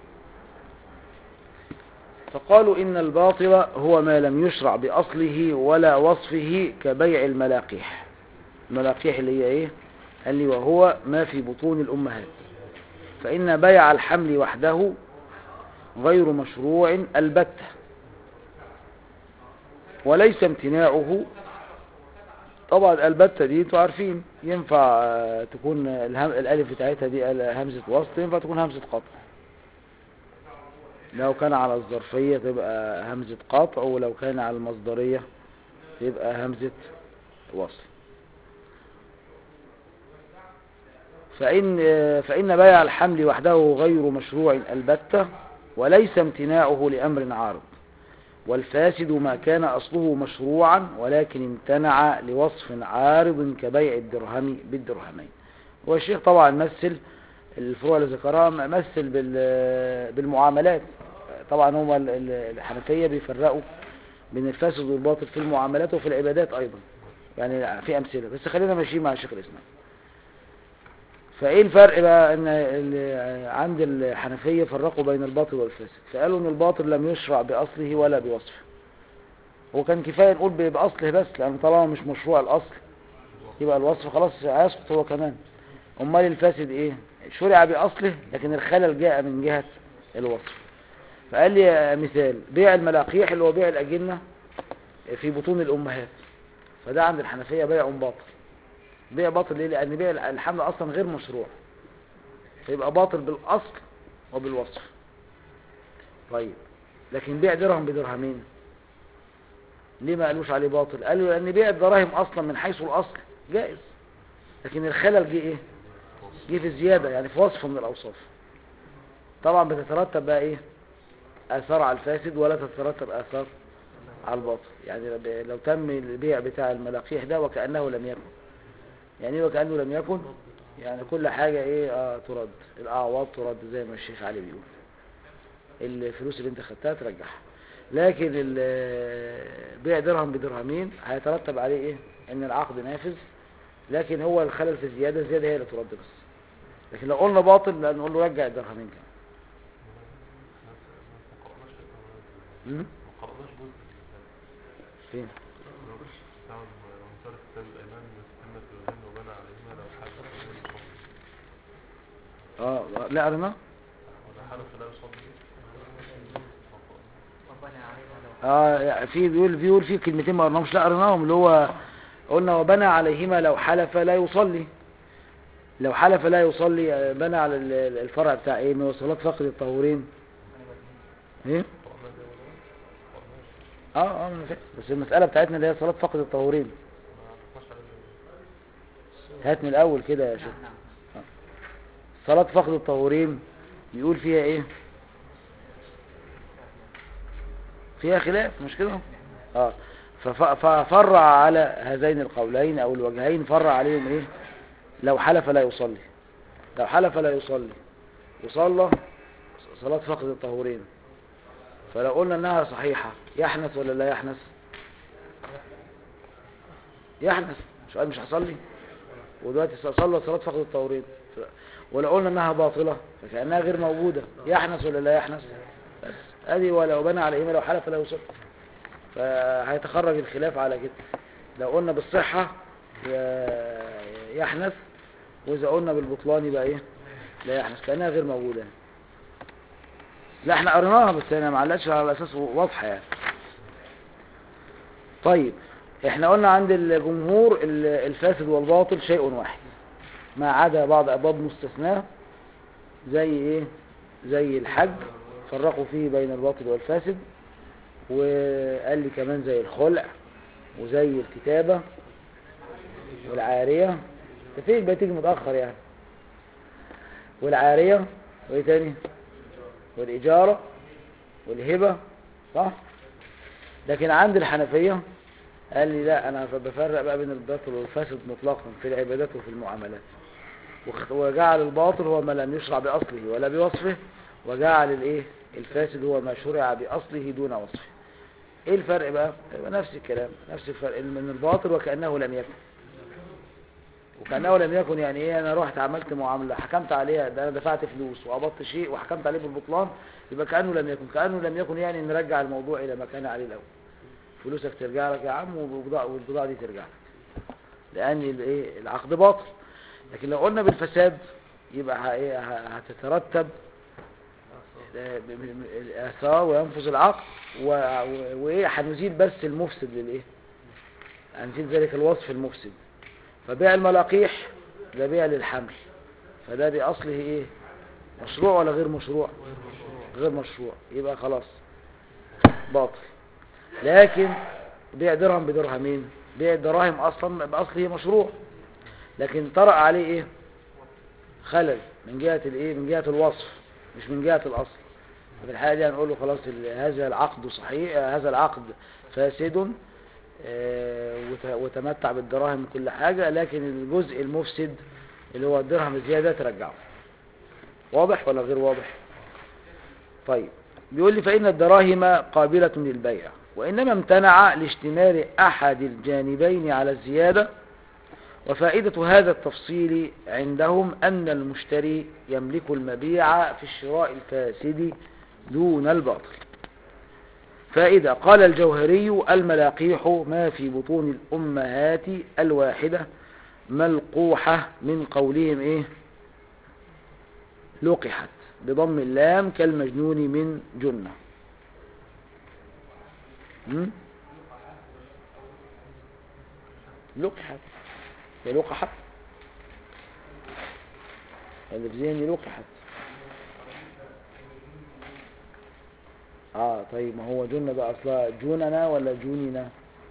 فقالوا إن الباطل هو ما لم يشرع بأصله ولا وصفه كبيع الملاقيح الملاقيح اللي هي إيه قال لي وهو ما في بطون الأمهات فإن بيع الحمل وحده غير مشروع البتة وليس امتناعه طبعا البتة دي انتوا عارفين ينفع آه، تكون الهم- الالف بتاعتها دي همزة وسط ينفع تكون همزة قطع لو كان على الظرفية تبقى همزة قطع ولو كان على المصدرية تبقى همزة وصل فإن, فإن بيع الحمل وحده غير مشروع البتة وليس امتناعه لأمر عارض والفاسد ما كان أصله مشروعا ولكن امتنع لوصف عارض كبيع الدرهم بالدرهمين والشيخ طبعا مثل الفروع اللي ذكرها مثل بال- بالمعاملات طبعا هم ال- ال- الحنفية بيفرقوا بين الفاسد والباطل في المعاملات وفي العبادات أيضا يعني في أمثلة بس خلينا ماشيين مع الشيخ الإسلام فايه الفرق بقى ان ال- عند الحنفية فرقوا بين الباطل والفاسد فقالوا ان الباطل لم يشرع باصله ولا بوصفه هو كان كفاية نقول ب- باصله بس لان طالما مش مشروع الاصل يبقى الوصف خلاص هيسقط هو كمان امال الفاسد ايه شرع باصله لكن الخلل جاء من جهة الوصف فقال لي مثال بيع الملاقيح اللي هو بيع الأجنة في بطون الأمهات فده عند الحنفية بيع باطل بيع باطل ليه لأن بيع الحمل أصلا غير مشروع فيبقى باطل بالأصل وبالوصف طيب لكن بيع درهم بدرهمين ليه ما قالوش عليه باطل قالوا لأن بيع الدراهم أصلا من حيث الأصل جائز لكن الخلل جه إيه جه في زيادة يعني في وصف من الأوصاف طبعا بتترتب بقى إيه آثار على الفاسد ولا تترتب آثار على الباطل يعني لو تم البيع بتاع الملاقيح ده وكأنه لم يكن يعني ايه وكأنه لم يكن يعني كل حاجة ايه آه ترد الأعواض ترد زي ما الشيخ علي بيقول الفلوس اللي انت خدتها ترجعها لكن ال- بيع درهم بدرهمين هيترتب عليه ايه ان العقد نافذ لكن هو الخلل في الزيادة الزيادة هي اللي ترد بس لكن لو قلنا باطل لا نقول له رجع الدرهمين كمان ما م? قرأناش جزء فين بتاع منصرف كتاب الأيمان مستمة الوزن وبنى عليهما لو حلف لا يصلي اه لا قرنا ولا حلف لا يصلي ربنا عليها لو اه يعني في بيقول بيقول في كلمتين ما قرناهمش لا قرناهم اللي هو قلنا وبنى عليهما لو حلف لا يصلي لو حلف لا يصلي آه، بنى على ال- ال- الفرع بتاع ايه من وصلات فقد الطهورين ايه قرأنا ده ولا قرأناش اه اه أنا فاهم. بس المسألة بتاعتنا اللي هي صلاة فقد الطهورين ما عرفناش عليه هات من الاول كده يا شيخ نعم نعم صلاة فقد الطهورين بيقول فيها ايه فيها خلاف مش كده اه فف- ففرع على هذين القولين او الوجهين فرع عليهم ايه لو حلف لا يصلي لو حلف لا يصلي وصلى صلاة فقد الطهورين فلو قلنا انها صحيحة يحنث ولا لا يحنث يحنث مش قال مش هصلي ودلوقتي صلى صلاة فقد الطهورين ف- ولو قلنا انها باطلة فكأنها غير موجودة يحنث ولا لا يحنث بس ادي ولو بنى على ايمان لو حلف لا يصلي فهيتخرج الخلاف على كده لو قلنا بالصحة ي- يحنث واذا قلنا بالبطلان يبقى ايه لا يحنث كأنها غير موجودة يعني. لا احنا قريناها بس انا ما علقتش على اساس واضحة يعني طيب احنا قلنا عند الجمهور ال- الفاسد والباطل شيء واحد ما عدا بعض ابواب مستثناة زي ايه زي الحج فرقوا فيه بين الباطل والفاسد وقال لي كمان زي الخلع وزي الكتابة والعارية انت فين بقى تيجي متأخر يعني والعارية وايه تاني والإجارة والهبة صح لكن عند الحنفية قال لي لا انا بفرق بقى بين الباطل والفاسد مطلقا في العبادات وفي المعاملات وخ- وجعل الباطل هو ما لم يشرع بأصله ولا بوصفه وجعل الايه الفاسد هو ما شرع بأصله دون وصفه ايه الفرق بقى يبقى نفس الكلام نفس الفرق من الباطل وكأنه لم يكن وكأنه لم يكن يعني ايه انا رحت عملت معاملة حكمت عليها ده انا دفعت فلوس وقبضت شيء وحكمت عليه بالبطلان يبقى كأنه لم يكن كأنه لم يكن يعني نرجع الموضوع الى ما كان عليه الاول فلوسك ترجع لك يا عم والبضاعة, والبضاعة دي ترجع لك لان الايه العقد باطل لكن لو قلنا بالفساد يبقى ه- إيه ه- هتترتب آه، ب- ب- الآثار وينفذ العقد و- و- وإيه هنزيد بس المفسد للإيه هنزيد ذلك الوصف المفسد فبيع الملاقيح ده بيع للحمل فده بأصله إيه مشروع ولا غير مشروع غير مشروع يبقى خلاص باطل لكن بيع درهم بدرهمين بيع الدراهم أصلا بأصله مشروع لكن طرأ عليه إيه خلل من جهة الإيه من جهة الوصف مش من جهة الأصل في الحالة دي هنقول له خلاص ال- هذا العقد صحيح آه، هذا العقد فاسد آه، وت- وتمتع بالدراهم كل حاجة لكن الجزء المفسد اللي هو الدرهم الزيادة ترجعه واضح ولا غير واضح طيب بيقول لي فإن الدراهم قابلة للبيع وإنما امتنع لاشتمال أحد الجانبين على الزيادة وفائدة هذا التفصيل عندهم أن المشتري يملك المبيع في الشراء الفاسد دون الباطل فائدة قال الجوهري الملاقيح ما في بطون الأمهات الواحدة ملقوحة من قولهم إيه لقحت بضم اللام كالمجنون من جنة هم؟ لقحت هي لقحت اللي في ذهني لقحت اه طيب ما هو جنة ده اصلا جوننا ولا جوننا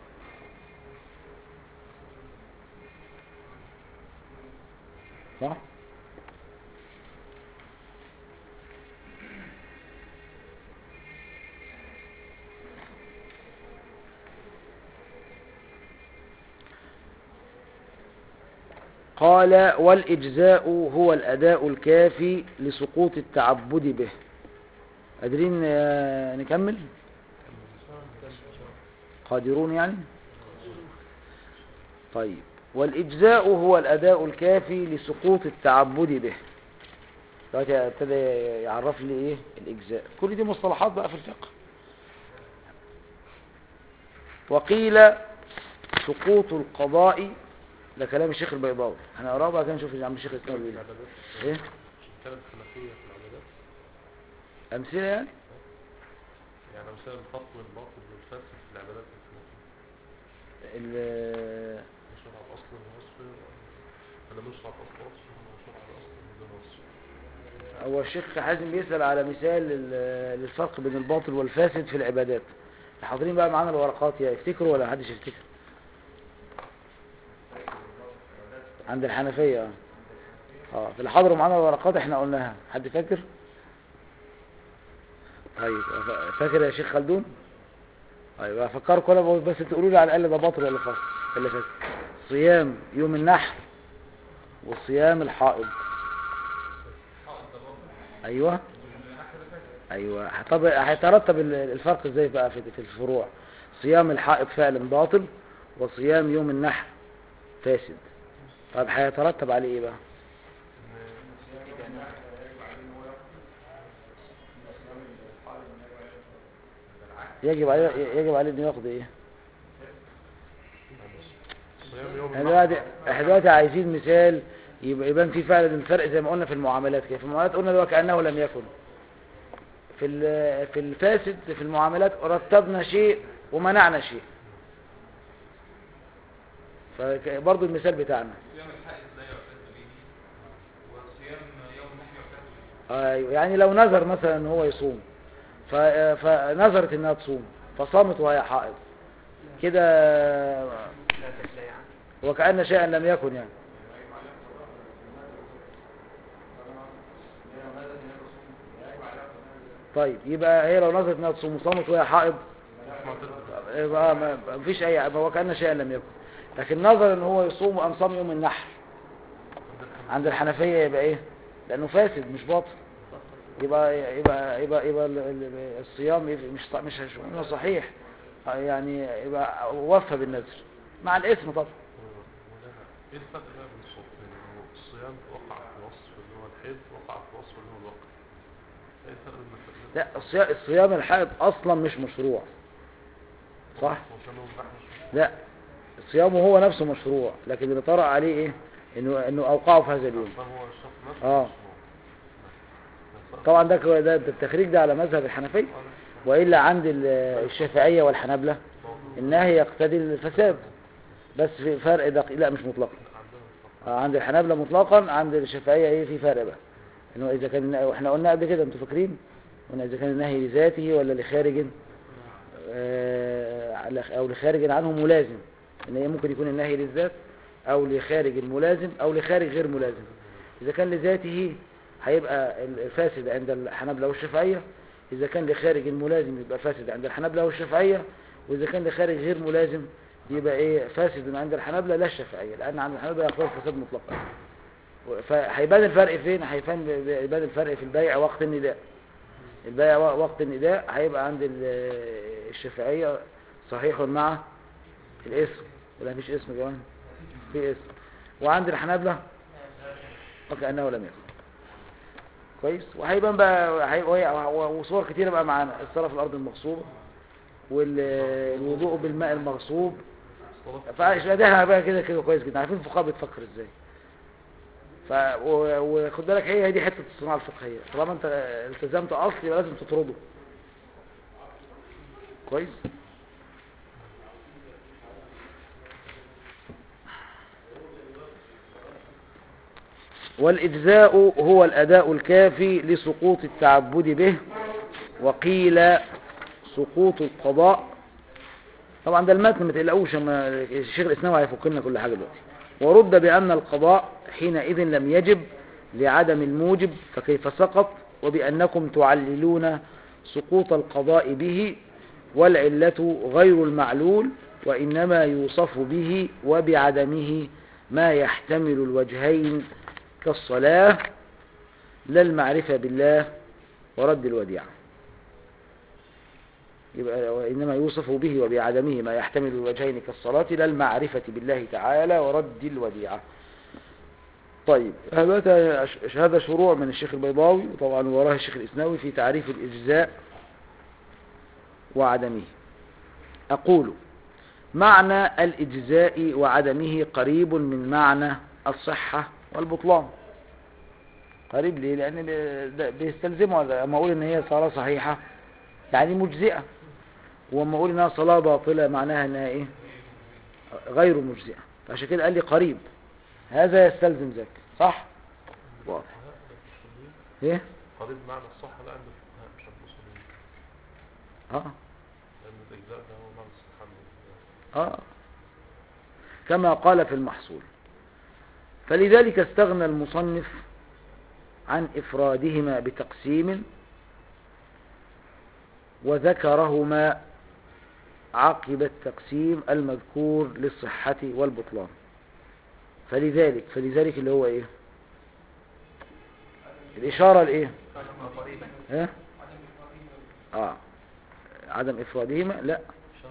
صح قال والإجزاء هو الأداء الكافي لسقوط التعبد به قادرين آه، نكمل قادرون يعني طيب والإجزاء هو الأداء الكافي لسقوط التعبد به دلوقتي ابتدى يعرف لي ايه الإجزاء كل دي مصطلحات بقى في الفقه وقيل سقوط القضاء ده كلام الشيخ البيضاوي هنقراه بقى كده نشوف عم الشيخ الاسلام بيقول العبادات ايه كانت خلافية في العبادات امثله يعني يعني مثلا الخط والباطل والفاسد في العبادات الخلافية ال- مشروع على أصل ووصف أنا مش على أصل وصف ومشروع على أصل بدون وصف هو الشيخ حازم بيسأل على مثال لل- للفرق بين الباطل والفاسد في العبادات حاضرين بقى معانا الورقات يا يفتكروا ولا محدش يفتكر عند الحنفية اه اه في اللي حضروا معانا الورقات احنا قلناها حد فاكر طيب ف- فاكر يا شيخ خلدون طيب افكركم انا بقول بس تقولوا لي على الاقل ده باطل ولا فاسد اللي فاكر صيام يوم النحر وصيام الحائض ايوه ايوه طب هيترتب ال- الفرق ازاي بقى في في الفروع صيام الحائض فعلا باطل وصيام يوم النحر فاسد طب هيترتب عليه ايه بقى يجب عليه يجب عليه انه ياخد ايه صيام يوم احنا دلوقتي احنا دلوقتي عايزين مثال يبقى يبان فيه فعلا الفرق زي ما قلنا في المعاملات كده في المعاملات قلنا دلوقتي كانه لم يكن في ال- في الفاسد في المعاملات رتبنا شيء ومنعنا شيء فبرضه المثال بتاعنا صيام الحائض لا يعتد به وصيام يوم النحر يعتد به ايوه يعني لو نذر مثلا ان هو يصوم ف- فنذرت انها تصوم فصامت وهي حائض كده لا تسلي يعني وكأن شيئا لم يكن يعني طيب يبقى هي لو نظرت انها تصوم وصامت وهي حائض يبقى ما ما فيش اي يبقى وكأن شيئا لم يكن لكن نظر ان هو يصوم وقام صام يوم النحر عند الحنفية يبقى ايه لانه فاسد مش باطل يبقى يبقى يبقى يبقى ال- ال- الصيام يبقى مش مش مش صحيح يعني يبقى وفى بالنذر مع الاسم طبعا ايه الفرق بقى بين الصوتين إنه الصيام وقع في وصف اللي هو الحيض وقع في وصف اللي هو الوقت ايه الفرق بين الفرقين لا الصيام, الصيام الحائض اصلا مش مشروع صح وكان يوم النحر مش لا الصيام هو نفسه مشروع لكن اللي طرأ عليه ايه انه انه اوقعه في هذا اليوم فهو الشخص نفسه آه. مش مو- طبعا ده كو- ده ده التخريج ده على مذهب الحنفية والا عند ال- الشافعية والحنابلة النهي يقتضي الفساد بس في فرق دقيق لا مش مطلقا آه، عند الحنابلة مطلقا عند الشافعية ايه في فرق بقى انه اذا كان النهي- واحنا قلنا قبل كده انتوا فاكرين قلنا اذا كان النهي لذاته ولا لخارج آه، على- او لخارج عنه ملازم ان هي ممكن يكون النهي للذات او لخارج ملازم او لخارج غير ملازم اذا كان لذاته هيبقى الفاسد عند الحنابلة والشافعية اذا كان لخارج ملازم يبقى فاسد عند الحنابلة والشافعية واذا كان لخارج غير ملازم يبقى ايه فاسد عند الحنابلة لا الشافعية لان عند الحنابلة يقول الفساد مطلقا فهيبان الفرق فين هيبان يبان الفرق في البيع وقت النداء البيع و- وقت النداء هيبقى عند ال- الشافعية صحيح مع الاسم ولا مفيش اسم كمان في اسم وعند الحنابلة وكأنه لم يكن كويس وهيبان بقى هي- وهي- وصور كتيرة بقى معانا الصلاة في الأرض المغصوبة والوضوء بالماء المغصوب فاحنا ده بقى كده كده كويس جدا عارفين الفقهاء بتفكر ازاي ف و- وخد بالك هي هي دي حته الصناعه الفقهيه طالما انت التزمت اصل يبقى لازم تطرده كويس والإجزاء هو الأداء الكافي لسقوط التعبد به وقيل سقوط القضاء طبعا ده المتن ما تقلقوش اما الشيخ الاسناوي هيفك لنا كل حاجه دلوقتي ورد بان القضاء حينئذ لم يجب لعدم الموجب فكيف سقط وبانكم تعللون سقوط القضاء به والعله غير المعلول وانما يوصف به وبعدمه ما يحتمل الوجهين كالصلاه لا المعرفه بالله ورد الوديعه يبقى وإنما يوصف به وبعدمه ما يحتمل الوجهين كالصلاة لا المعرفة بالله تعالى ورد الوديعة طيب هذا هذا شروع من الشيخ البيضاوي وطبعا وراه الشيخ الإسناوي في تعريف الإجزاء وعدمه أقول معنى الإجزاء وعدمه قريب من معنى الصحة والبطلان قريب ليه لأن ده بيستلزمه لما أقول إن هي صلاة صحيحة يعني مجزئة وما اقول انها صلاة باطلة معناها انها ايه غير مجزئة فعشان كده قال لي قريب هذا يستلزم ذاك صح واضح ايه قريب معنى الصحة لا عند الفقهاء مش عند الأصوليين اه لأن الإجزاء ده هو معنى الصحة عند الفقهاء. اه كما قال في المحصول فلذلك استغنى المصنف عن افرادهما بتقسيم وذكرهما عقب التقسيم المذكور للصحة والبطلان فلذلك فلذلك اللي هو ايه الإشارة لإيه ها اه عدم إفرادهما لا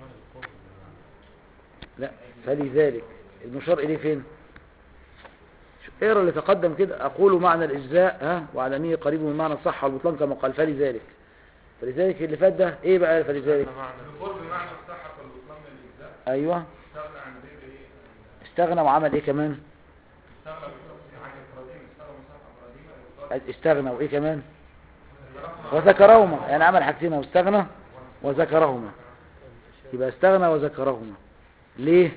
لا فلذلك المشار إليه فين شو- اقرا اللي تقدم كده أقول معنى الإجزاء ها وعدمه قريب من معنى الصحة والبطلان كما قال فلذلك فلذلك اللي فات ده ايه بقى فلذلك ده معنى القرب بمعنى الصحة والبطلان من الإجزاء ايوه استغنى عن ذكر إيه؟ استغنى وعمل ايه كمان استغنى عن إفرادين استغنى من صحة إفرادين استغنى وايه كمان وذكرهما يعني عمل حاجتين اهو استغنى وذكرهما يبقى استغنى وذكرهما ليه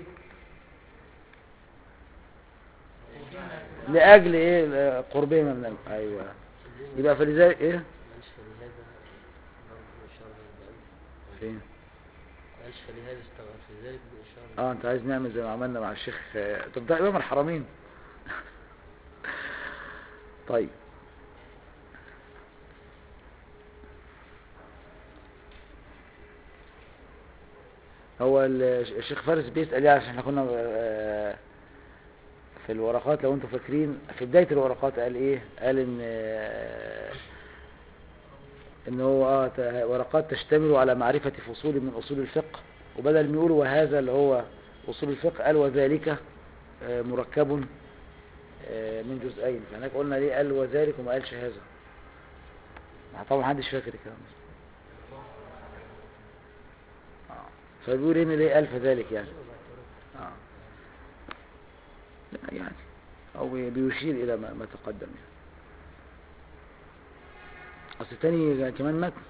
لاجل ايه قربهما من ال- ايوه يبقى فلذلك ايه قالش فلهذا برضه إشارة بالقلب فين قالش فلهذا استغرب في ذلك بإشارة اه انت عايز نعمل زي ما عملنا مع الشيخ آه، طب ده امام الحرمين طيب هو ال- الشيخ فارس بيسأل يعني عشان احنا كنا آه، في الورقات لو انتم فاكرين في بداية الورقات قال ايه قال ان آه، ان هو اه ت- ورقات تشتمل على معرفة فصول من اصول الفقه وبدل ما يقول وهذا اللي هو اصول الفقه قال وذلك آه، مركب آه، من جزئين فهناك قلنا ليه قال وذلك وما قالش هذا ما طبعا محدش فاكر الكلام ده آه. فبيقول هنا ليه قال فذلك يعني آه. لا يعني او بيشير الى ما, ما تقدم يعني اصل تاني كمان متن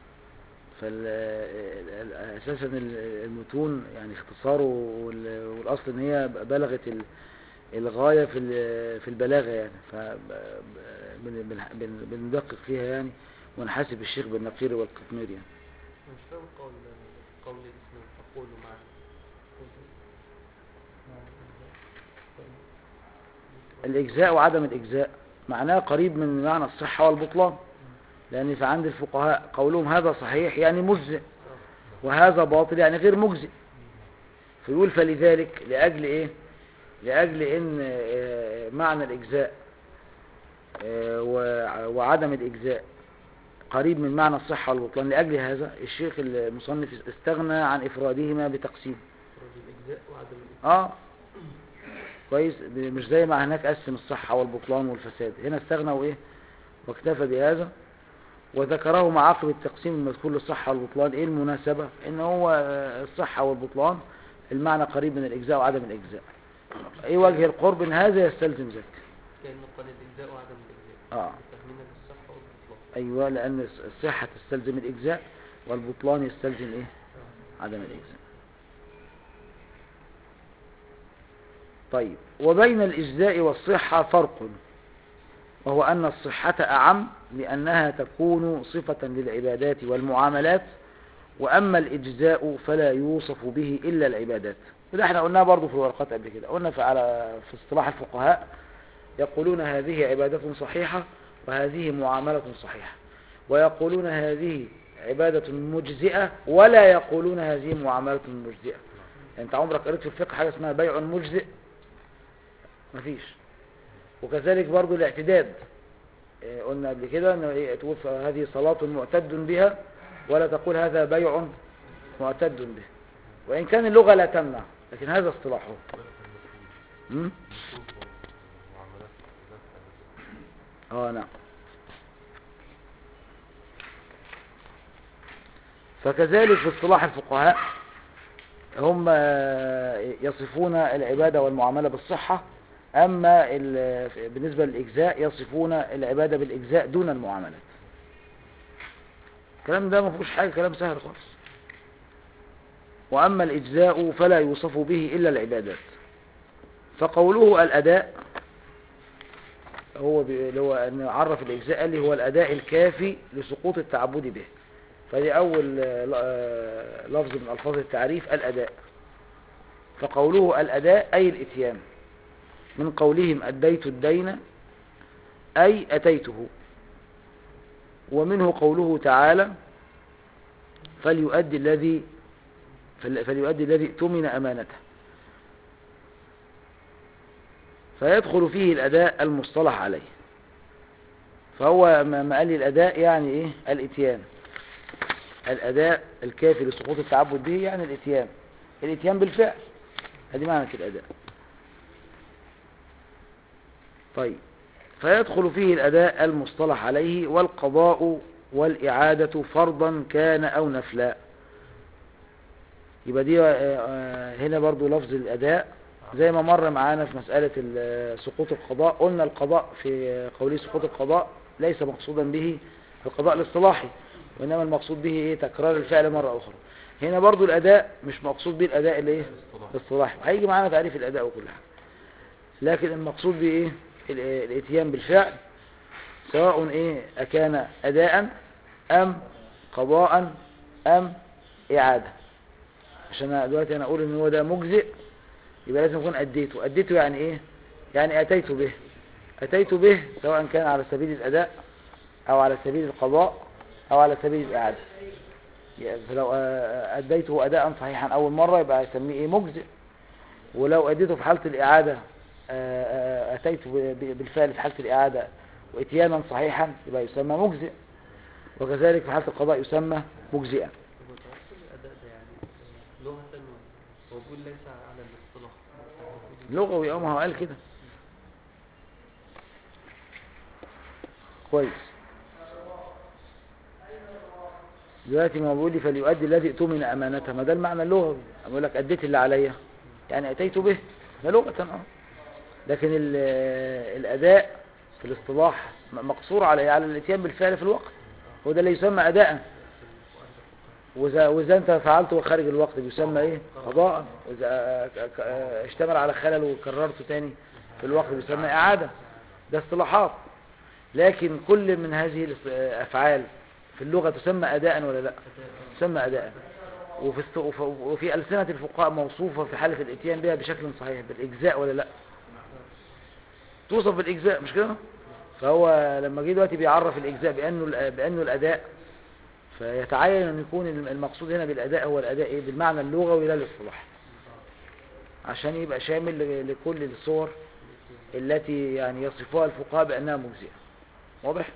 فاساسا المتون يعني اختصاره وال- والاصل ان هي بلغت ال- الغايه في ال- في البلاغه يعني ف بن- بن- بن- بندقق فيها يعني ونحاسب الشيخ بالنقير والقطمير يعني مش فاهم قول قول الاسم تقول مع الإجزاء وعدم الإجزاء معناه قريب من معنى الصحة والبطلان لأن في عند الفقهاء قولهم هذا صحيح يعني مجزئ وهذا باطل يعني غير مجزئ فيقول فلذلك لأجل إيه لأجل إن آه، معنى الإجزاء آه، وع- وعدم الإجزاء قريب من معنى الصحة والبطلان لأجل هذا الشيخ المصنف استغنى عن إفرادهما بتقسيم رد الإجزاء وعدم الإجزاء اه كويس ب- مش زي ما هناك قسم الصحة والبطلان والفساد هنا استغنى وايه واكتفى بهذا وذكره مع عقب التقسيم المذكور للصحة والبطلان ايه المناسبة ان هو آه، الصحة والبطلان المعنى قريب من الاجزاء وعدم الاجزاء ايه وجه القرب ان هذا يستلزم ذاك كأنه قال الإجزاء وعدم الإجزاء اه فاهمين الصحة والبطلان ايوه لان الصحة تستلزم الاجزاء والبطلان يستلزم ايه عدم الاجزاء طيب وبين الاجزاء والصحة فرق وهو ان الصحة اعم لانها تكون صفة للعبادات والمعاملات واما الاجزاء فلا يوصف به الا العبادات وده احنا قلناه برضو في الورقات قبل كده قلنا في على في اصطلاح الفقهاء يقولون هذه عبادة صحيحة وهذه معاملة صحيحة ويقولون هذه عبادة مجزئة ولا يقولون هذه معاملة مجزئة يعني انت عمرك قريت في الفقه حاجة اسمها بيع مجزئ مفيش وكذلك برضو الاعتداد إيه، قلنا قبل كده ان إيه، تقول هذه صلاة معتد بها ولا تقول هذا بيع معتد به وإن كان اللغة لا تمنع لكن هذا اصطلاحه م? اه نعم فكذلك في اصطلاح الفقهاء هم يصفون العبادة والمعاملة بالصحة أما ال- بالنسبة للإجزاء يصفون العبادة بالإجزاء دون المعاملات الكلام ده ما فيهوش حاجة كلام سهل خالص وأما الإجزاء فلا يوصف به إلا العبادات فقوله الأداء هو بي- اللي هو أن عرف الإجزاء قال لي هو الأداء الكافي لسقوط التعبد به فدي أول آه، ل- آه، لفظ من ألفاظ التعريف الأداء فقوله الأداء أي الإتيان من قولهم أديت الدين أي أتيته ومنه قوله تعالى فليؤدي الذي فل- فليؤدي الذي اؤتمن أمانته فيدخل فيه الأداء المصطلح عليه فهو ما ما قال لي الأداء يعني إيه الإتيان الأداء الكافي لسقوط التعبد به يعني الإتيان الإتيان بالفعل هذه معنى الأداء طيب فيدخل فيه الأداء المصطلح عليه والقضاء والإعادة فرضا كان أو نفلا يبقى دي آه، آه، هنا برضو لفظ الأداء زي ما مر معانا في مسألة ال- سقوط القضاء قلنا القضاء في قوله سقوط القضاء ليس مقصودا به القضاء الاصطلاحي وإنما المقصود به إيه تكرار الفعل مرة أخرى هنا برضو الأداء مش مقصود به الأداء اللي إيه الاصطلاحي هيجي معانا تعريف الأداء وكل حاجة لكن المقصود به إيه ال- الاتيان بالفعل سواء إيه أكان أداء أم قضاء أم إعادة عشان أنا دلوقتي أنا أقول إن هو ده مجزئ يبقى لازم أكون أديته أديته يعني إيه يعني أتيت به أتيت به سواء كان على سبيل الأداء أو على سبيل القضاء أو على سبيل الإعادة يعني فلو آه، أديته أداء صحيحا أول مرة يبقى يسميه إيه مجزئ ولو أديته في حالة الإعادة آه، آه، أتيت ب- ب- بالفعل في حالة الإعادة وإتيانا صحيحا يبقى يسمى مجزئ وكذلك في حالة القضاء يسمى مجزئا هو توصل الأداء ده يعني لغة موجود ليس على الاصطلاح لغوي اه ما هو قال كده كويس دلوقتي ما هو بيقول لي فليؤدي الذي اؤتمن امانته ما ده المعنى اللغوي بقول لك اديت اللي عليا يعني اتيت به ده لغه اه لكن ال- الاداء في الاصطلاح م- مقصور على على الاتيان بالفعل في الوقت هو ده اللي يسمى اداء واذا واذا انت فعلته خارج الوقت بيسمى ايه قضاء واذا ك- ك- اشتمل على خلل وكررته تاني في الوقت بيسمى اعاده ده اصطلاحات لكن كل من هذه الافعال في اللغه تسمى اداء ولا لا تسمى اداء وفي است- وف- وفي السنه الفقهاء موصوفه في حاله الاتيان بها بشكل صحيح بالاجزاء ولا لا توصف بالاجزاء مش كده فهو لما جه دلوقتي بيعرف الاجزاء بانه ال- بانه الاداء فيتعين ان يكون المقصود هنا بالاداء هو الاداء ايه بالمعنى اللغوي لا الاصطلاحي عشان يبقى شامل ل- لكل الصور التي يعني يصفها الفقهاء بانها مجزئه واضح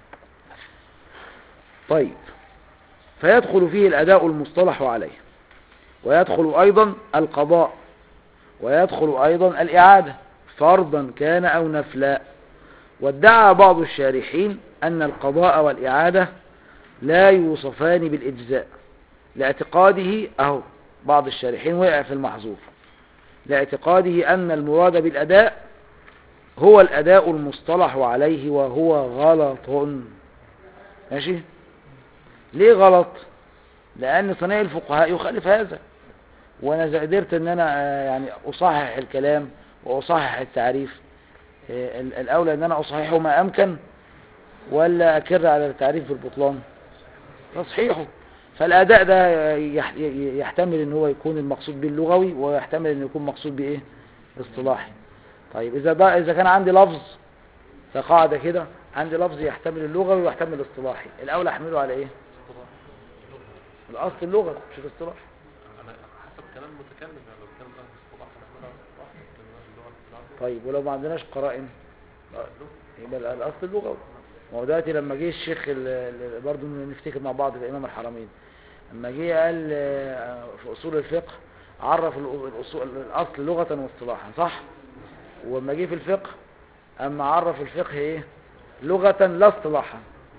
طيب فيدخل فيه الاداء المصطلح عليه ويدخل ايضا القضاء ويدخل ايضا الاعاده فرضا كان او نفلا وادعى بعض الشارحين ان القضاء والاعاده لا يوصفان بالإجزاء لاعتقاده أهو بعض الشارحين وقع في المحظور لاعتقاده أن المراد بالأداء هو الأداء المصطلح عليه وهو غلط ماشي ليه غلط لأن صنيع الفقهاء يخالف هذا وأنا إذا قدرت أن أنا آه، يعني أصحح الكلام وأصحح التعريف آه، ال- الأولى أن أنا أصححه ما أمكن ولا أكر على التعريف بالبطلان تصحيحه فالأداء ده يح- ي- يحتمل أن هو يكون المقصود به اللغوي ويحتمل أن يكون مقصود بإيه اصطلاحي طيب إذا بقى إذا كان عندي لفظ كقاعدة كده عندي لفظ يحتمل اللغوي ويحتمل الاصطلاحي الأول أحمله على إيه الأصل اللغة مش الاصطلاح على حسب كلام المتكلم يعني لو كان اهل اصطلاح هنعملها اصطلاح لكن اللغه الاصطلاح طيب ولو ما عندناش قرائن يبقى ال- الأصل اللغوي ما هو دلوقتي لما جه الشيخ ال- ال- برضه نفتكر مع بعض في إمام الحرمين لما جه قال آه، في أصول الفقه عرف الأ- الأصول الأصل لغة واصطلاحا صح ولما جه في الفقه أما عرف الفقه إيه لغة لا اصطلاحا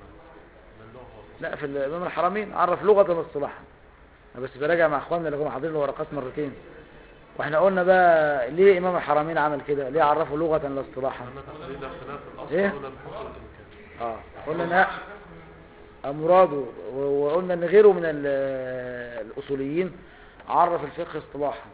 لا في الإمام الحرمين عرف لغة واصطلاحا أنا بس براجع مع اخواننا اللي كانوا حاضرين الورقات مرتين واحنا قلنا بقى ليه امام الحرمين عمل كده ليه عرفوا لغة لا اصطلاحا انا تقليد خلاف الاصل إيه؟ اولى بحسب الامكان اه قلنا ان مراده و- وقلنا ان غيره من ال- الاصوليين عرف الفقه اصطلاحا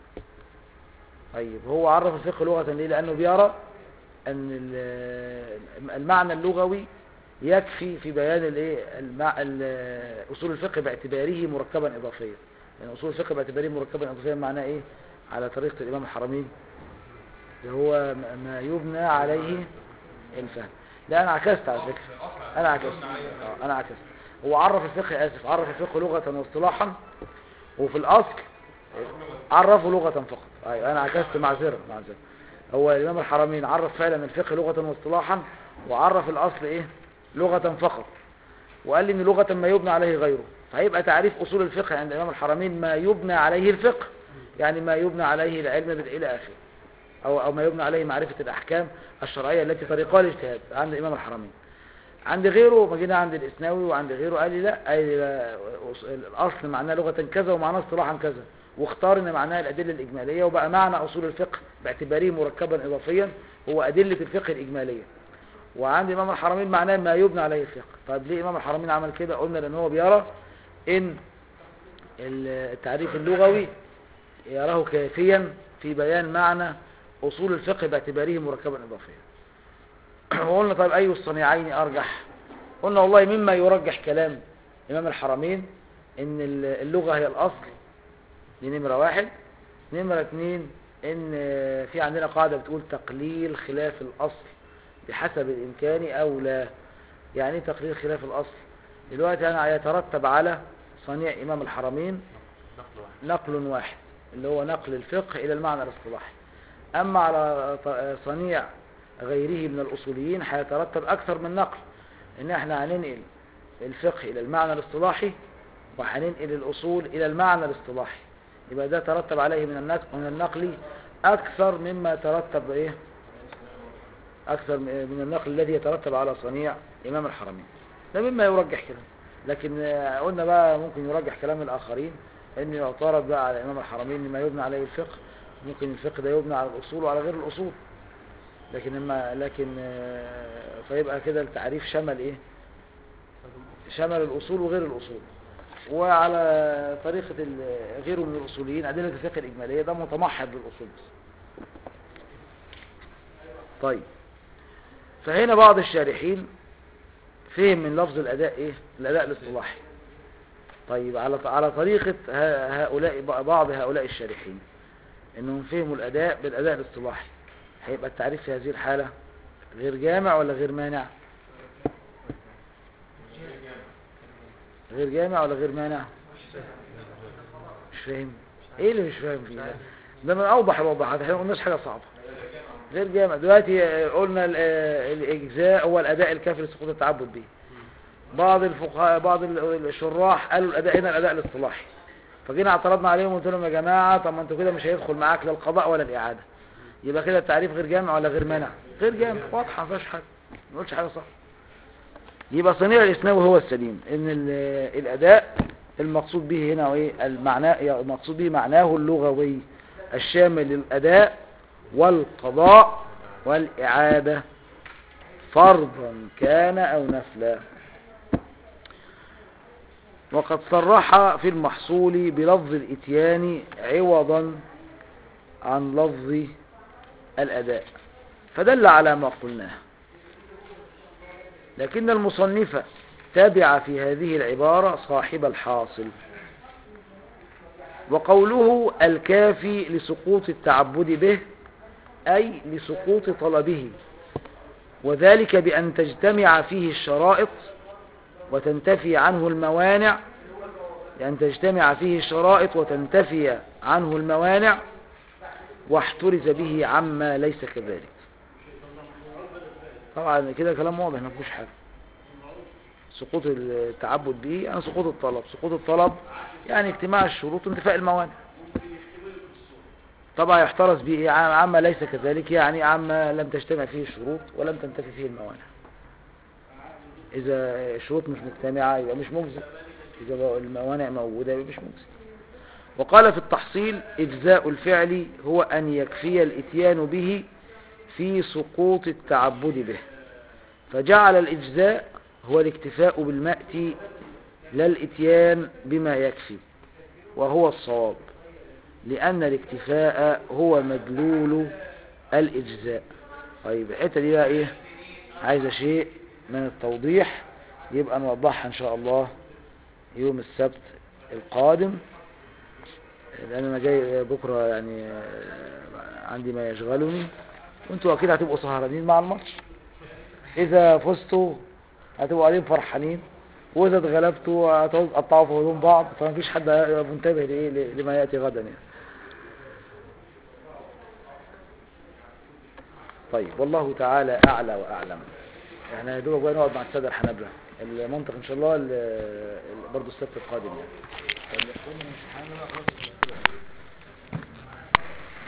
طيب هو عرف الفقه لغة ليه لانه بيرى ان ال- المعنى اللغوي يكفي في بيان الايه المع... ال- اصول الفقه باعتباره مركبا اضافيا يعني اصول الفقه باعتباره مركبا اضافيا معناه ايه على طريقة الامام الحرمين اللي هو م- ما يبنى عليه الفهم لا انا عكست على فكرة انا عكست آه، انا عكست هو عرف الفقه اسف عرف الفقه لغة واصطلاحا وفي الاصل عرفه لغة فقط ايوه انا عكست معذرة معذرة هو الامام الحرمين عرف فعلا الفقه لغة واصطلاحا وعرف الاصل ايه لغة فقط وقال لي ان لغة ما يبنى عليه غيره فهيبقى تعريف اصول الفقه عند الامام الحرمين ما يبنى عليه الفقه يعني ما يبنى عليه العلم بال- الى اخره او او ما يبنى عليه معرفة الاحكام الشرعية التي طريقها الاجتهاد عند امام الحرمين عند غيره ما جينا عند الاسناوي وعند غيره قال لي لا قال لي لا أص- الاصل معناه لغة كذا ومعناه اصطلاحا كذا واختار ان معناها الادلة الاجمالية وبقى معنى اصول الفقه باعتباره مركبا اضافيا هو ادلة الفقه الاجمالية وعند امام الحرمين معناه ما يبنى عليه الفقه طيب ليه امام الحرمين عمل كده قلنا لان هو بيرى ان التعريف اللغوي يراه كافيا في بيان معنى اصول الفقه باعتباره مركبا اضافيا وقلنا طيب اي الصنيعين ارجح قلنا والله مما يرجح كلام امام الحرمين ان اللغة هي الاصل دي نمرة واحد نمرة اتنين ان في عندنا قاعدة بتقول تقليل خلاف الاصل بحسب الامكان او لا يعني ايه تقليل خلاف الاصل دلوقتي انا يترتب على صنيع امام الحرمين نقل واحد نقل واحد اللي هو نقل الفقه الى المعنى الاصطلاحي اما على ط- صنيع غيره من الاصوليين هيترتب اكثر من نقل ان احنا هننقل الفقه الى المعنى الاصطلاحي وهننقل الاصول الى المعنى الاصطلاحي يبقى ده ترتب عليه من النقل من النقل اكثر مما ترتب ايه اكثر من النقل الذي يترتب على صنيع امام الحرمين ده مما يرجح كده لكن آه، قلنا بقى ممكن يرجح كلام الاخرين ان يعترض بقى على امام الحرمين ما يبنى عليه الفقه ممكن الفقه ده يبنى على الاصول وعلى غير الاصول لكن اما لكن آه، فيبقى كده التعريف شمل ايه شمل الاصول وغير الاصول وعلى طريقة ال- غيره من الاصوليين ادلة الفقه الاجمالية ده متمحض للاصول بس طيب فهنا بعض الشارحين فهم من لفظ الاداء ايه الاداء الاصطلاحي طيب على على طريقة ه- هؤلاء بعض هؤلاء الشارحين انهم فهموا الاداء بالاداء الاصطلاحي هيبقى التعريف في هذه الحالة غير جامع ولا غير مانع غير جامع ولا غير مانع مش فاهم ايه اللي مش فاهم فيه ده ده من اوضح الوضوحات احنا ما قلناش حاجه صعبه غير جامع دلوقتي آه، قلنا ال- آه، الاجزاء هو الاداء الكافي لسقوط التعبد به بعض الفقهاء بعض ال- الشراح قالوا الاداء هنا الاداء الاصطلاحي فجينا اعترضنا عليهم وقلت لهم يا جماعه طب ما انتوا كده مش هيدخل معاك لا القضاء ولا الاعاده يبقى كده التعريف غير جامع ولا غير مانع غير جامع واضحه ما فيهاش حاجه ما قلتش حاجه صح يبقى صنيع الاسناوي هو السليم ان ال- الاداء المقصود به هنا ايه المعنى يعني المقصود به معناه اللغوي الشامل للاداء والقضاء والإعادة فرضا كان أو نفلا وقد صرح في المحصول بلفظ الإتيان عوضا عن لفظ الأداء فدل على ما قلناه لكن المصنف تابع في هذه العبارة صاحب الحاصل وقوله الكافي لسقوط التعبد به أي لسقوط طلبه وذلك بأن تجتمع فيه الشرائط وتنتفي عنه الموانع لأن تجتمع فيه الشرائط وتنتفي عنه الموانع واحترز به عما ليس كذلك طبعا كده كلام واضح ما فيهوش حاجه سقوط التعبد به يعني سقوط الطلب سقوط الطلب يعني اجتماع الشروط وانتفاء الموانع طبعا يحترز به عما ليس كذلك يعني عما لم تجتمع فيه الشروط ولم تنتفي فيه الموانع إذا الشروط مش مجتمعة يبقى مش مجزي إذا الموانع موجودة يبقى مش مجزي وقال في التحصيل إجزاء الفعل هو أن يكفي الإتيان به في سقوط التعبد به فجعل الإجزاء هو الاكتفاء بالمأتي لا الإتيان بما يكفي وهو الصواب لأن الاكتفاء هو مدلول الإجزاء طيب الحتة دي بقى إيه عايزة شيء من التوضيح يبقى نوضحها إن شاء الله يوم السبت القادم لأن أنا جاي بكرة يعني عندي ما يشغلني وانتوا أكيد هتبقوا سهرانين مع الماتش إذا فزتوا هتبقوا قاعدين فرحانين وإذا اتغلبتوا هتقعدوا تقطعوا في هدوم بعض فمفيش حد هيبقى منتبه لإيه لما يأتي غدا يعني طيب والله تعالى أعلى وأعلم احنا يعني دوبك بقى نقعد مع السادة الحنابلة المنطق إن شاء الله برضه السبت القادم يعني طيب يكون سبحان الله خلاص